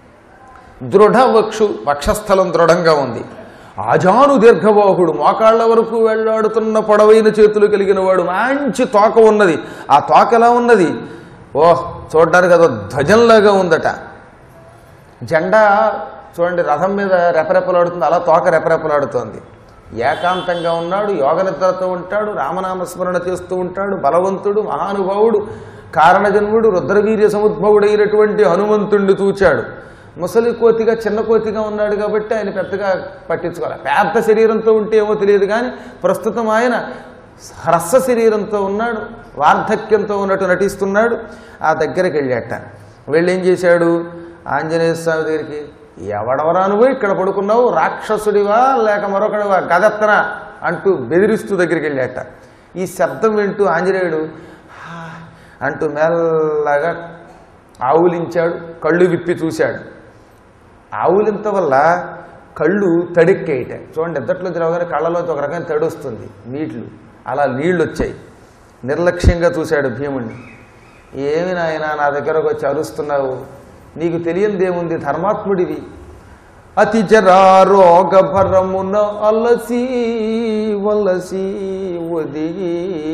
దృఢ వక్షు వక్షస్థలం దృఢంగా ఉంది ఆజాను దీర్ఘబాహుడు మోకాళ్ళ వరకు వెళ్ళాడుతున్న పొడవైన చేతులు కలిగిన వాడు మంచి తోక ఉన్నది ఆ తోక ఎలా ఉన్నది ఓహ్ చూడడానికి అదో ధ్వజంలాగా ఉందట జెండా చూడండి రథం మీద రెపరెపలాడుతుంది అలా తోక రెపరెపలాడుతోంది ఏకాంతంగా ఉన్నాడు యోగ నిద్రతో ఉంటాడు రామనామస్మరణ చేస్తూ ఉంటాడు బలవంతుడు మహానుభావుడు కారణజన్ముడు రుద్రవీర్య సముద్భవుడైనటువంటి హనుమంతుణ్ణి చూచాడు ముసలి కోతిగా చిన్న కోతిగా ఉన్నాడు కాబట్టి ఆయన పెద్దగా పట్టించుకోవాలి పెద్ద శరీరంతో ఉంటే ఏమో తెలియదు కానీ ప్రస్తుతం ఆయన హ్రస్వ శరీరంతో ఉన్నాడు వార్ధక్యంతో ఉన్నట్టు నటిస్తున్నాడు ఆ దగ్గరికి వెళ్ళాట వెళ్ళి ఏం చేశాడు ఆంజనేయ స్వామి దగ్గరికి ఎవడవరా నువ్వు ఇక్కడ పడుకున్నావు రాక్షసుడివా లేక మరొకడివా గదత్తనా అంటూ బెదిరిస్తూ దగ్గరికి వెళ్ళాట ఈ శబ్దం వింటూ ఆంజనేయుడు "హా" అంటూ మెల్లగా ఆవులించాడు కళ్ళు విప్పి చూశాడు ఆవులింత వల్ల కళ్ళు తడిక్కేయట చూడండి ఇద్దట్లోంచి రాగానే కళ్ళలోంచి ఒక రకమైన తడి వస్తుంది నీళ్లు అలా నీళ్లు వచ్చాయి నిర్లక్ష్యంగా చూశాడు భీముణ్ణి ఏమి నాయనా నా దగ్గరకు వచ్చి అరుస్తున్నావు నీకు తెలియందేముంది ధర్మాత్ముడివి అతి జరారోగ భరమున అలసి వలసి ఒదిగి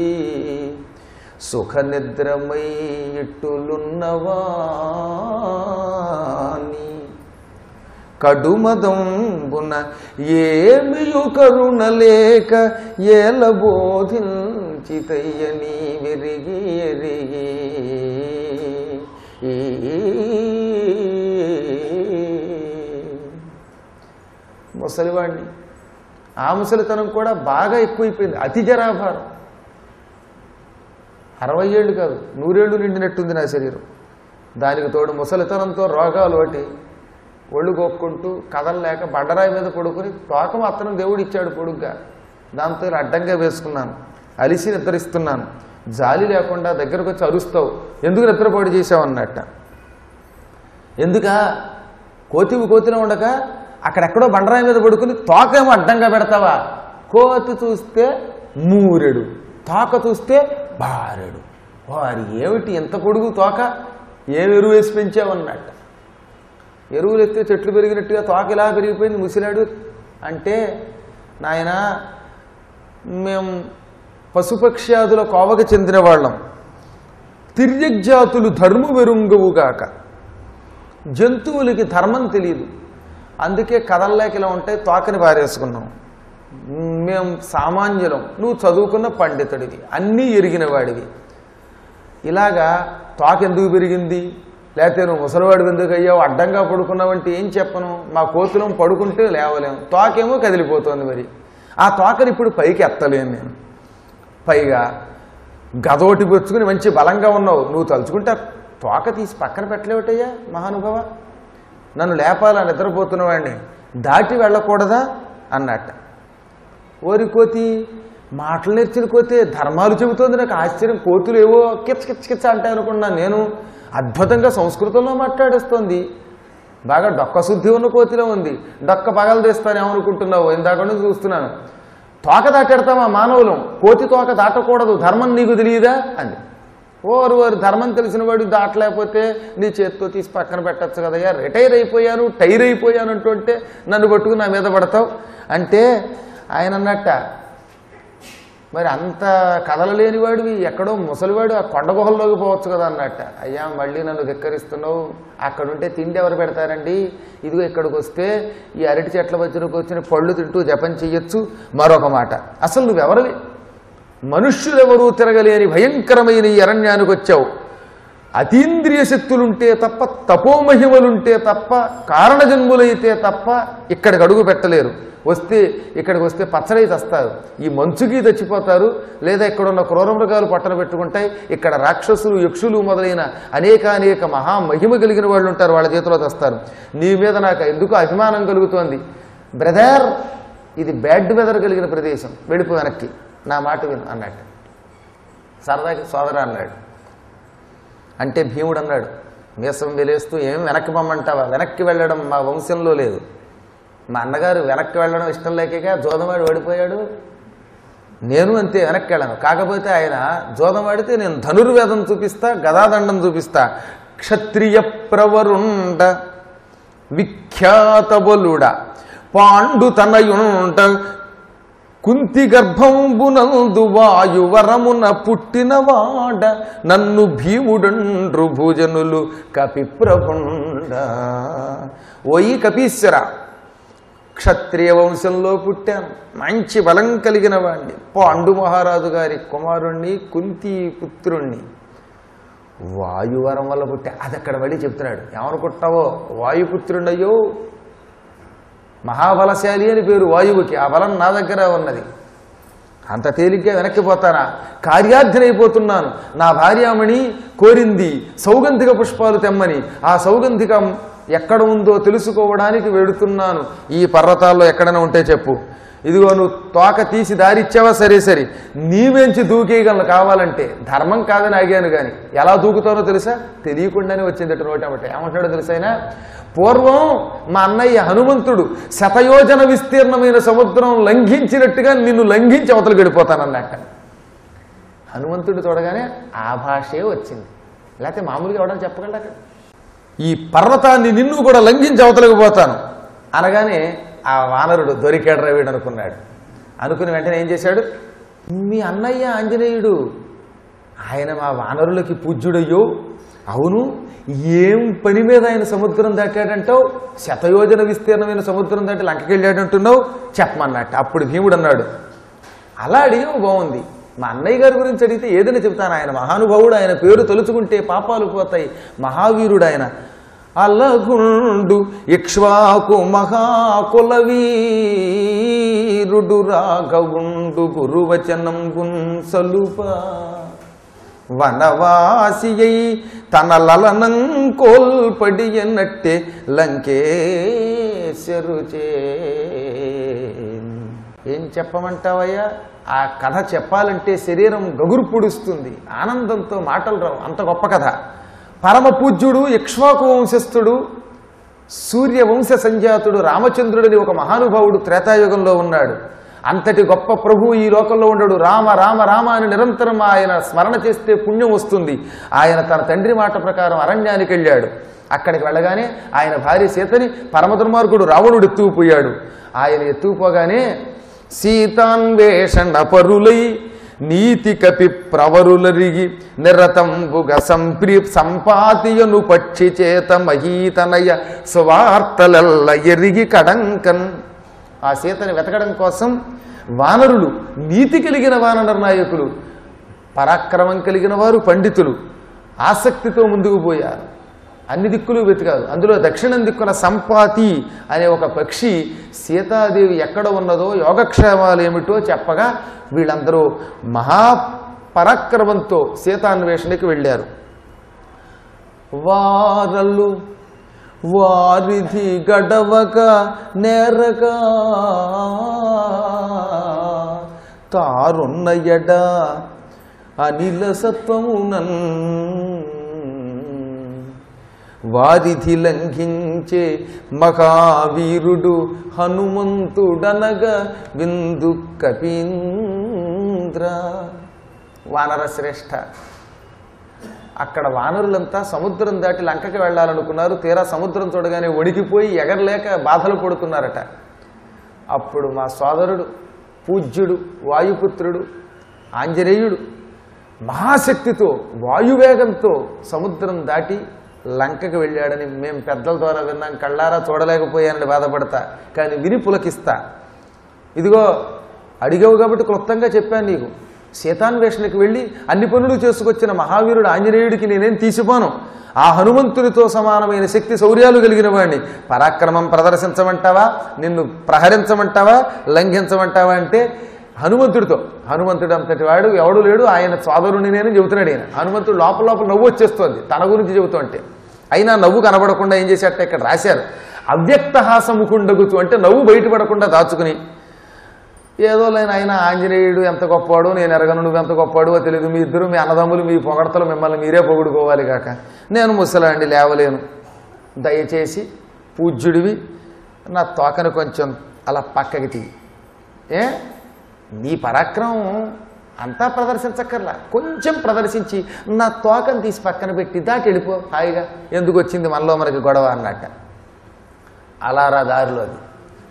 సుఖ నిద్రమై ఇట్టులున్నవాని కడుమదంబున ఏమియు కరుణ లేక ఏల బోధించితయ్యని విరిగి ఎరిగి ముసలివాడిని ఆ ముసలితనం కూడా బాగా ఎక్కువైపోయింది అతి జరాభారం అరవై ఏళ్ళు కాదు నూరేళ్ళు నిండినట్టుంది నా శరీరం దానికి తోడు ముసలితనంతో రోగాలు ఒకటి ఒళ్ళు గోక్కుంటూ కదలలేక బండరాయి మీద పడుకొని తోక మాత్రం దేవుడు ఇచ్చాడు పొడుగ్గా దాంతో ఇలా అడ్డంగా వేసుకున్నాను అలిసి నిద్రిస్తున్నాను జాలి లేకుండా దగ్గరకు వచ్చి అరుస్తావు ఎందుకు నిద్రపాటు చేసావు అన్నట్ట ఎందుకా కోతివి కోతిలో ఉండక అక్కడెక్కడో బండరాయి మీద పడుకుని తోకేమో అడ్డంగా పెడతావా కోతి చూస్తే మూరెడు తోక చూస్తే బారెడు వారి ఏమిటి ఎంత పొడుగు తోక ఏం ఎరువు వేసి పెంచావన్నట్ట ఎరువులు ఎత్తే చెట్లు పెరిగినట్టుగా తోక ఇలా పెరిగిపోయింది ముసిలాడు అంటే నాయన మేము పశుపక్ష్యాదుల కోవకు చెందిన వాళ్ళం తిర్యగ్జాతులు ధర్మ వెరుంగవుగాక జంతువులకి ధర్మం తెలియదు అందుకే కథల్లోకి ఇలా ఉంటాయి తోకని పారేసుకున్నాం మేము సామాన్యులం నువ్వు చదువుకున్న పండితుడివి అన్నీ ఎరిగిన వాడివి ఇలాగా తోక ఎందుకు పెరిగింది లేకపోతే నువ్వు ముసలివాడు ఎందుకు అయ్యావు అడ్డంగా పడుకున్నావంటే ఏం చెప్పను మా కోతులం పడుకుంటే లేవలేము తోకేమో కదిలిపోతుంది మరి ఆ తోకని ఇప్పుడు పైకి ఎత్తలేను నేను పైగా గదోటి పుచ్చుకుని మంచి బలంగా ఉన్నావు నువ్వు తలుచుకుంటే ఆ తోక తీసి పక్కన పెట్టలేవటయ్యా మహానుభావ నన్ను లేపాలా నిద్రపోతున్న వాడిని దాటి వెళ్ళకూడదా అన్నట్ట ఓరి కోతి మాటలు నేర్చిన కోతే ధర్మాలు చెబుతోంది నాకు ఆశ్చర్యం కోతులు ఏవో కిచ కిచ కిచ అంటాయి అనుకున్నా నేను అద్భుతంగా సంస్కృతంలో మాట్లాడేస్తోంది బాగా డొక్క శుద్ధి ఉన్న కోతిలో ఉంది డొక్క పగలు తీస్తానేమనుకుంటున్నావు ఇందాక నుంచి చూస్తున్నాను తోక దాటెడతామా మానవులం కోతి తోక దాటకూడదు ధర్మం నీకు తెలియదా అంది ఓరు వారు ధర్మం తెలిసిన వాడు దాటలేకపోతే నీ చేత్తో తీసి పక్కన పెట్టచ్చు కదయ్యా రిటైర్ అయిపోయాను టైర్ అయిపోయాను అంటుంటే నన్ను పట్టుకుని నా మీద పడతావు అంటే ఆయన అన్నట్ట మరి అంత కదలలేని వాడివి ఎక్కడో ముసలివాడు ఆ కొండ గుహల్లోకి పోవచ్చు కదా అన్నట్ట అయ్యా మళ్ళీ నన్ను ధిక్కరిస్తున్నావు అక్కడుంటే తిండి ఎవరు పెడతారండి ఇదిగో ఇక్కడికి వస్తే ఈ అరటి చెట్ల మధ్యన కూర్చొని పళ్ళు తింటూ జపం చెయ్యొచ్చు మరొక మాట అసలు నువ్వెవరివి మనుష్యులెవరూ తిరగలేని భయంకరమైన ఈ అరణ్యానికి వచ్చావు అతీంద్రియ శక్తులుంటే తప్ప తపోమహిమలుంటే తప్ప కారణజన్ములైతే తప్ప ఇక్కడికి అడుగు పెట్టలేరు వస్తే ఇక్కడికి వస్తే పచ్చడై చస్తారు ఈ మంచుకి చచ్చిపోతారు లేదా ఇక్కడ ఉన్న క్రూర మృగాలు పట్టణ పెట్టుకుంటాయి ఇక్కడ రాక్షసులు యక్షులు మొదలైన అనేక అనేక మహా మహిమ కలిగిన వాళ్ళు ఉంటారు వాళ్ళ చేతిలో తెస్తారు నీ మీద నాకు ఎందుకు అభిమానం కలుగుతోంది బ్రదర్ ఇది బ్యాడ్ వెదర్ కలిగిన ప్రదేశం వెళ్ళిపో వెనక్కి నా మాట విను అన్నట్టు సరదాకి సోదర అన్నాడు అంటే భీముడు అన్నాడు మీసం వెలేస్తూ ఏం వెనక్కి పొమ్మంటావా వెనక్కి వెళ్ళడం మా వంశంలో లేదు మా అన్నగారు వెనక్కి వెళ్ళడం ఇష్టం లేకగా జోదమాడి ఓడిపోయాడు నేను అంతే వెనక్కి వెళ్ళను కాకపోతే ఆయన జోదమాడితే నేను ధనుర్వేదం చూపిస్తా గదాదండం చూపిస్తా క్షత్రియ ప్రవరుండ విఖ్యాత బలుడ పాండు తనయుండ కుంతి గర్భంబునందు వాయువరమున పుట్టినవాడ నన్ను భీముడండ్రు భుజనులు కపిప్రభుండ ఓయి కపీశ్వర క్షత్రియ వంశంలో పుట్టాను మంచి బలం కలిగిన వాణ్ణి పాండు మహారాజు గారి కుమారుణ్ణి కుంతి పుత్రుణ్ణి వాయువరం వల్ల పుట్టా అది అక్కడ మళ్ళీ చెప్తున్నాడు ఏమనుకుంటావో వాయుపుత్రుడయ్యో మహాబలశాలి అని పేరు వాయువుకి ఆ బలం నా దగ్గర ఉన్నది అంత తేలిగ్గా వెనక్కి పోతానా కార్యార్థనైపోతున్నాను నా భార్యామణి కోరింది సౌగంధిక పుష్పాలు తెమ్మని ఆ సౌగంధికం ఎక్కడ ఉందో తెలుసుకోవడానికి వెడుతున్నాను ఈ పర్వతాల్లో ఎక్కడైనా ఉంటే చెప్పు ఇదిగో నువ్వు తోక తీసి దారిచ్చావా సరే సరే నీవెంచి దూకేయగలను కావాలంటే ధర్మం కాదని ఆగాను కానీ ఎలా దూకుతానో తెలుసా తెలియకుండానే వచ్చింది నోటి అమ్మట ఏమంటాడో తెలుసా ఆయన పూర్వం మా అన్నయ్య హనుమంతుడు శతయోజన విస్తీర్ణమైన సముద్రం లంఘించినట్టుగా నిన్ను లంఘించి అవతలు గడిపోతానన్నట్ట హనుమంతుడు చూడగానే ఆ భాషే వచ్చింది లేకపోతే మామూలుగా ఎవడని చెప్పగలరా ఈ పర్వతాన్ని నిన్ను కూడా లంఘించి అవతలకు పోతాను అనగానే ఆ వానరుడు దొరికాడు రవిడు అనుకున్నాడు అనుకుని వెంటనే ఏం చేశాడు మీ అన్నయ్య ఆంజనేయుడు ఆయన మా వానరులకి పూజ్యుడయ్యో అవును ఏం పని మీద ఆయన సముద్రం దాటాడంటావు శతయోజన విస్తీర్ణమైన సముద్రం దాటి లంకకి వెళ్ళాడంటున్నావు చెప్పమన్నట్టు అప్పుడు భీముడు అన్నాడు అలా అడిగావు బాగుంది మా అన్నయ్య గారి గురించి అడిగితే ఏదైనా చెప్తాను ఆయన మహానుభావుడు ఆయన పేరు తలుచుకుంటే పాపాలు పోతాయి మహావీరుడు ఆయన అలగుండు ఇక్ష్వాకు మహాకుల వీరుడు రాఘవుండు గురువచనం గున్సలుప వనవాసియై తన లలనం కోల్పడి ఎన్నట్టే లంకేశరు చే ఏం చెప్పమంటావయ్యా ఆ కథ చెప్పాలంటే శరీరం గగురు పొడుస్తుంది ఆనందంతో మాటలు రావు అంత గొప్ప కథ పరమ పూజ్యుడు ఇక్ష్వాకు వంశస్థుడు సూర్యవంశ సంజాతుడు రామచంద్రుడని ఒక మహానుభావుడు త్రేతాయుగంలో ఉన్నాడు అంతటి గొప్ప ప్రభు ఈ లోకంలో ఉండడు రామ రామ రామ అని నిరంతరం ఆయన స్మరణ చేస్తే పుణ్యం వస్తుంది ఆయన తన తండ్రి మాట ప్రకారం అరణ్యానికి వెళ్ళాడు అక్కడికి వెళ్ళగానే ఆయన భార్య సీతని పరమ దుర్మార్గుడు రావణుడు ఎత్తుకుపోయాడు ఆయన ఎత్తుకుపోగానే సీతాన్వేషణ పరులై నీతి కపి ప్రవరులరిగి నిరతంబుగ సంప్రి సంపాతియను పక్షి చేత మహీతనయ స్వార్తలల్ల ఎరిగి కడంకన్ ఆ సీతని వెతకడం కోసం వానరులు నీతి కలిగిన వానర నాయకులు పరాక్రమం కలిగిన వారు పండితులు ఆసక్తితో ముందుకు పోయారు అన్ని దిక్కులు వెతికారు అందులో దక్షిణం దిక్కున సంపాతి అనే ఒక పక్షి సీతాదేవి ఎక్కడ ఉన్నదో యోగక్షేమాలు ఏమిటో చెప్పగా వీళ్ళందరూ మహాపరాక్రమంతో సీతాన్వేషణకి వెళ్ళారు వారలు వారిధి గడవక నేరగా తారున్న ఎడ అనిల సత్వమునన్ వారిధి లంఘించే మహావీరుడు హనుమంతుడనగా విందు కపీంద్ర వానర శ్రేష్ఠ అక్కడ వానరులంతా సముద్రం దాటి లంకకి వెళ్ళాలనుకున్నారు తీరా సముద్రం చూడగానే వణికిపోయి ఎగరలేక బాధలు పడుతున్నారట అప్పుడు మా సోదరుడు పూజ్యుడు వాయుపుత్రుడు ఆంజనేయుడు మహాశక్తితో వాయువేగంతో సముద్రం దాటి లంకకి వెళ్ళాడని మేము పెద్దల ద్వారా విన్నాం కళ్ళారా చూడలేకపోయానని బాధపడతా కానీ విని పులకిస్తా ఇదిగో అడిగావు కాబట్టి క్లుప్తంగా చెప్పాను నీకు సీతాన్వేషణకి వెళ్ళి అన్ని పనులు చేసుకొచ్చిన మహావీరుడు ఆంజనేయుడికి నేనేం తీసిపోను ఆ హనుమంతుడితో సమానమైన శక్తి శౌర్యాలు కలిగిన వాడిని పరాక్రమం ప్రదర్శించమంటావా నిన్ను ప్రహరించమంటావా లంఘించమంటావా అంటే హనుమంతుడితో హనుమంతుడు అంతటి వాడు ఎవడు లేడు ఆయన సోదరుని నేను చెబుతున్నాడు ఆయన హనుమంతుడు లోపల లోపల నవ్వు వచ్చేస్తోంది తన గురించి చెబుతూ అంటే అయినా నవ్వు కనబడకుండా ఏం చేశాట ఇక్కడ రాశారు అవ్యక్త హాసముకుండగుతూ అంటే నవ్వు బయటపడకుండా దాచుకుని ఏదో లేని ఆయన ఆంజనేయుడు ఎంత గొప్పవాడు నేను ఎరగను నువ్వు ఎంత గొప్పవాడు తెలియదు మీ ఇద్దరు మీ అన్నదమ్ములు మీ పొగడతలు మిమ్మల్ని మీరే పొగుడుకోవాలి కాక నేను ముసలాండి లేవలేను దయచేసి పూజ్యుడివి నా తోకను కొంచెం అలా పక్కకి తీ ఏ నీ పరాక్రమం అంతా ప్రదర్శించక్కర్లా కొంచెం ప్రదర్శించి నా తోకను తీసి పక్కన పెట్టి దాటి వెళ్ళిపో హాయిగా ఎందుకు వచ్చింది మనలో మనకి గొడవ అన్నట్ట అలా రా దారిలో అది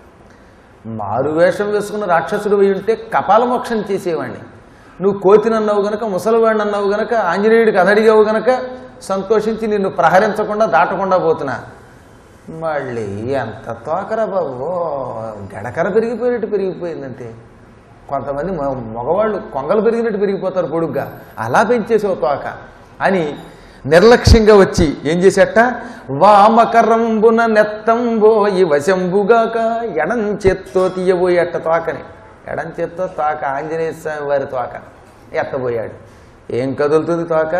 మారువేషం వేసుకున్న రాక్షసుడు అయి ఉంటే కపాల మోక్షం చేసేవాడిని నువ్వు కోతినన్నావు గనక ముసలివాడిని అన్నావు గనక ఆంజనేయుడికి అదడిగావు గనక సంతోషించి నిన్ను ప్రహరించకుండా దాటకుండా పోతున్నా మళ్ళీ ఎంత తోకరా బాబు గడకర పెరిగిపోయినట్టు పెరిగిపోయిందంటే కొంతమంది మొ- మగవాళ్ళు కొంగలు పెరిగినట్టు పెరిగిపోతారు పొడుగ్గా అలా పెంచేసావు తోక అని నిర్లక్ష్యంగా వచ్చి ఏం చేసేట వామకరంబున నెత్తంబోయి వశంబుగాక ఎడం చేత్తో తీయబోయేట తోకని ఎడం చేత్తో తోక ఆంజనేయ స్వామి వారి తోక ఎత్తబోయాడు ఏం కదులుతుంది తోక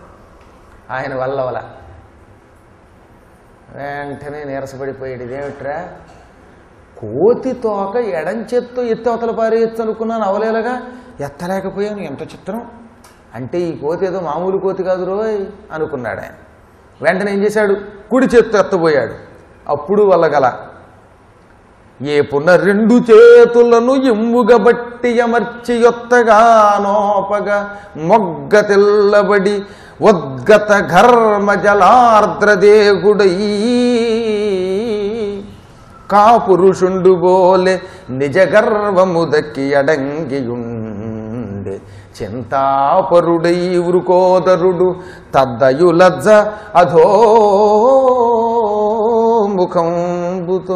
ఆయన వల్ల వల వెంటనే నీరసపడిపోయాడు ఇదేమిట్రా కోతి తోక ఎడం చేత్తో ఎత్తి అవతల పారేయచ్చు అనుకున్నాను అవలేలగా ఎత్తలేకపోయాను ఎంత చిత్రం అంటే ఈ కోతి ఏదో మామూలు కోతి కాదు రోయ్ అనుకున్నాడు ఆయన వెంటనే ఏం చేశాడు కుడి చేత్తో ఎత్తబోయాడు అప్పుడు వల్లగల ఏ పున్న రెండు చేతులను ఎమ్ముగ బట్టి అమర్చి యొత్తగా నోపగా మొగ్గ తెల్లబడి ఉద్గత ఘర్మ జలార్ద్రదేగుడై కాపురుషుండు బోలె నిజ గర్వము దక్కి అడంగియుండే చింతాపరుడై వృకోదరుడు తద్దయులజ్జ అధో ముఖంబుతో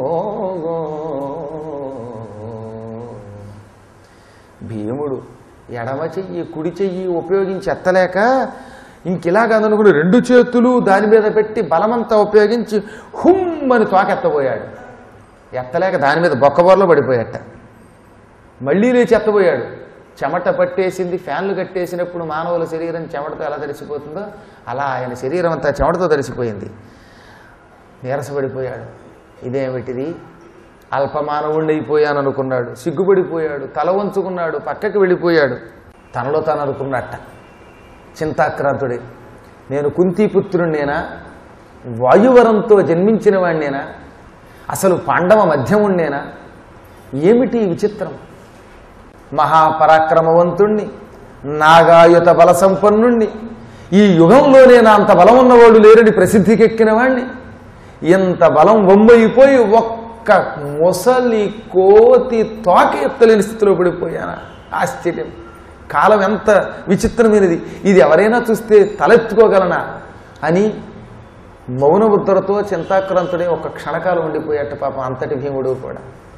భీముడు ఎడమ చెయ్యి కుడి చెయ్యి ఉపయోగించి ఎత్తలేక ఇంకిలాగ అనుకుని రెండు చేతులు దాని మీద పెట్టి బలమంతా ఉపయోగించి హుమ్ అని తోకెత్తబోయాడు ఎత్తలేక దాని మీద బొక్కబోరలో పడిపోయాట మళ్ళీ లేచి ఎత్తబోయాడు చెమట పట్టేసింది ఫ్యాన్లు కట్టేసినప్పుడు మానవుల శరీరం చెమటతో ఎలా తడిసిపోతుందో అలా ఆయన శరీరం అంతా చెమటతో తడిసిపోయింది నీరసపడిపోయాడు ఇదేమిటిది అల్పమానవుణ్ణి అయిపోయాను అనుకున్నాడు సిగ్గుపడిపోయాడు తల వంచుకున్నాడు పక్కకి వెళ్ళిపోయాడు తనలో తాను అనుకున్నట్ట చింతాక్రాంతుడే నేను కుంతీపుత్రుణ్ణేనా వాయువరంతో జన్మించిన వాణ్ణేనా అసలు పాండవ మధ్యముణ్ణేనా ఏమిటి ఈ విచిత్రం మహాపరాక్రమవంతుణ్ణి నాగాయుత బల సంపన్నుణ్ణి ఈ యుగంలోనే నా అంత బలం ఉన్నవాడు లేరని ప్రసిద్ధికెక్కిన వాణ్ణి ఇంత బలం వమ్మయిపోయి ఒక్క ముసలి కోతి తోక ఎత్తలేని స్థితిలో పడిపోయాను ఆశ్చర్యం కాలం ఎంత విచిత్రమైనది ఇది ఎవరైనా చూస్తే తలెత్తుకోగలనా అని మౌనబుద్ధులతో చింతాక్రాంతుడే ఒక క్షణకాలం ఉండిపోయాట పాపం అంతటి భీముడు కూడా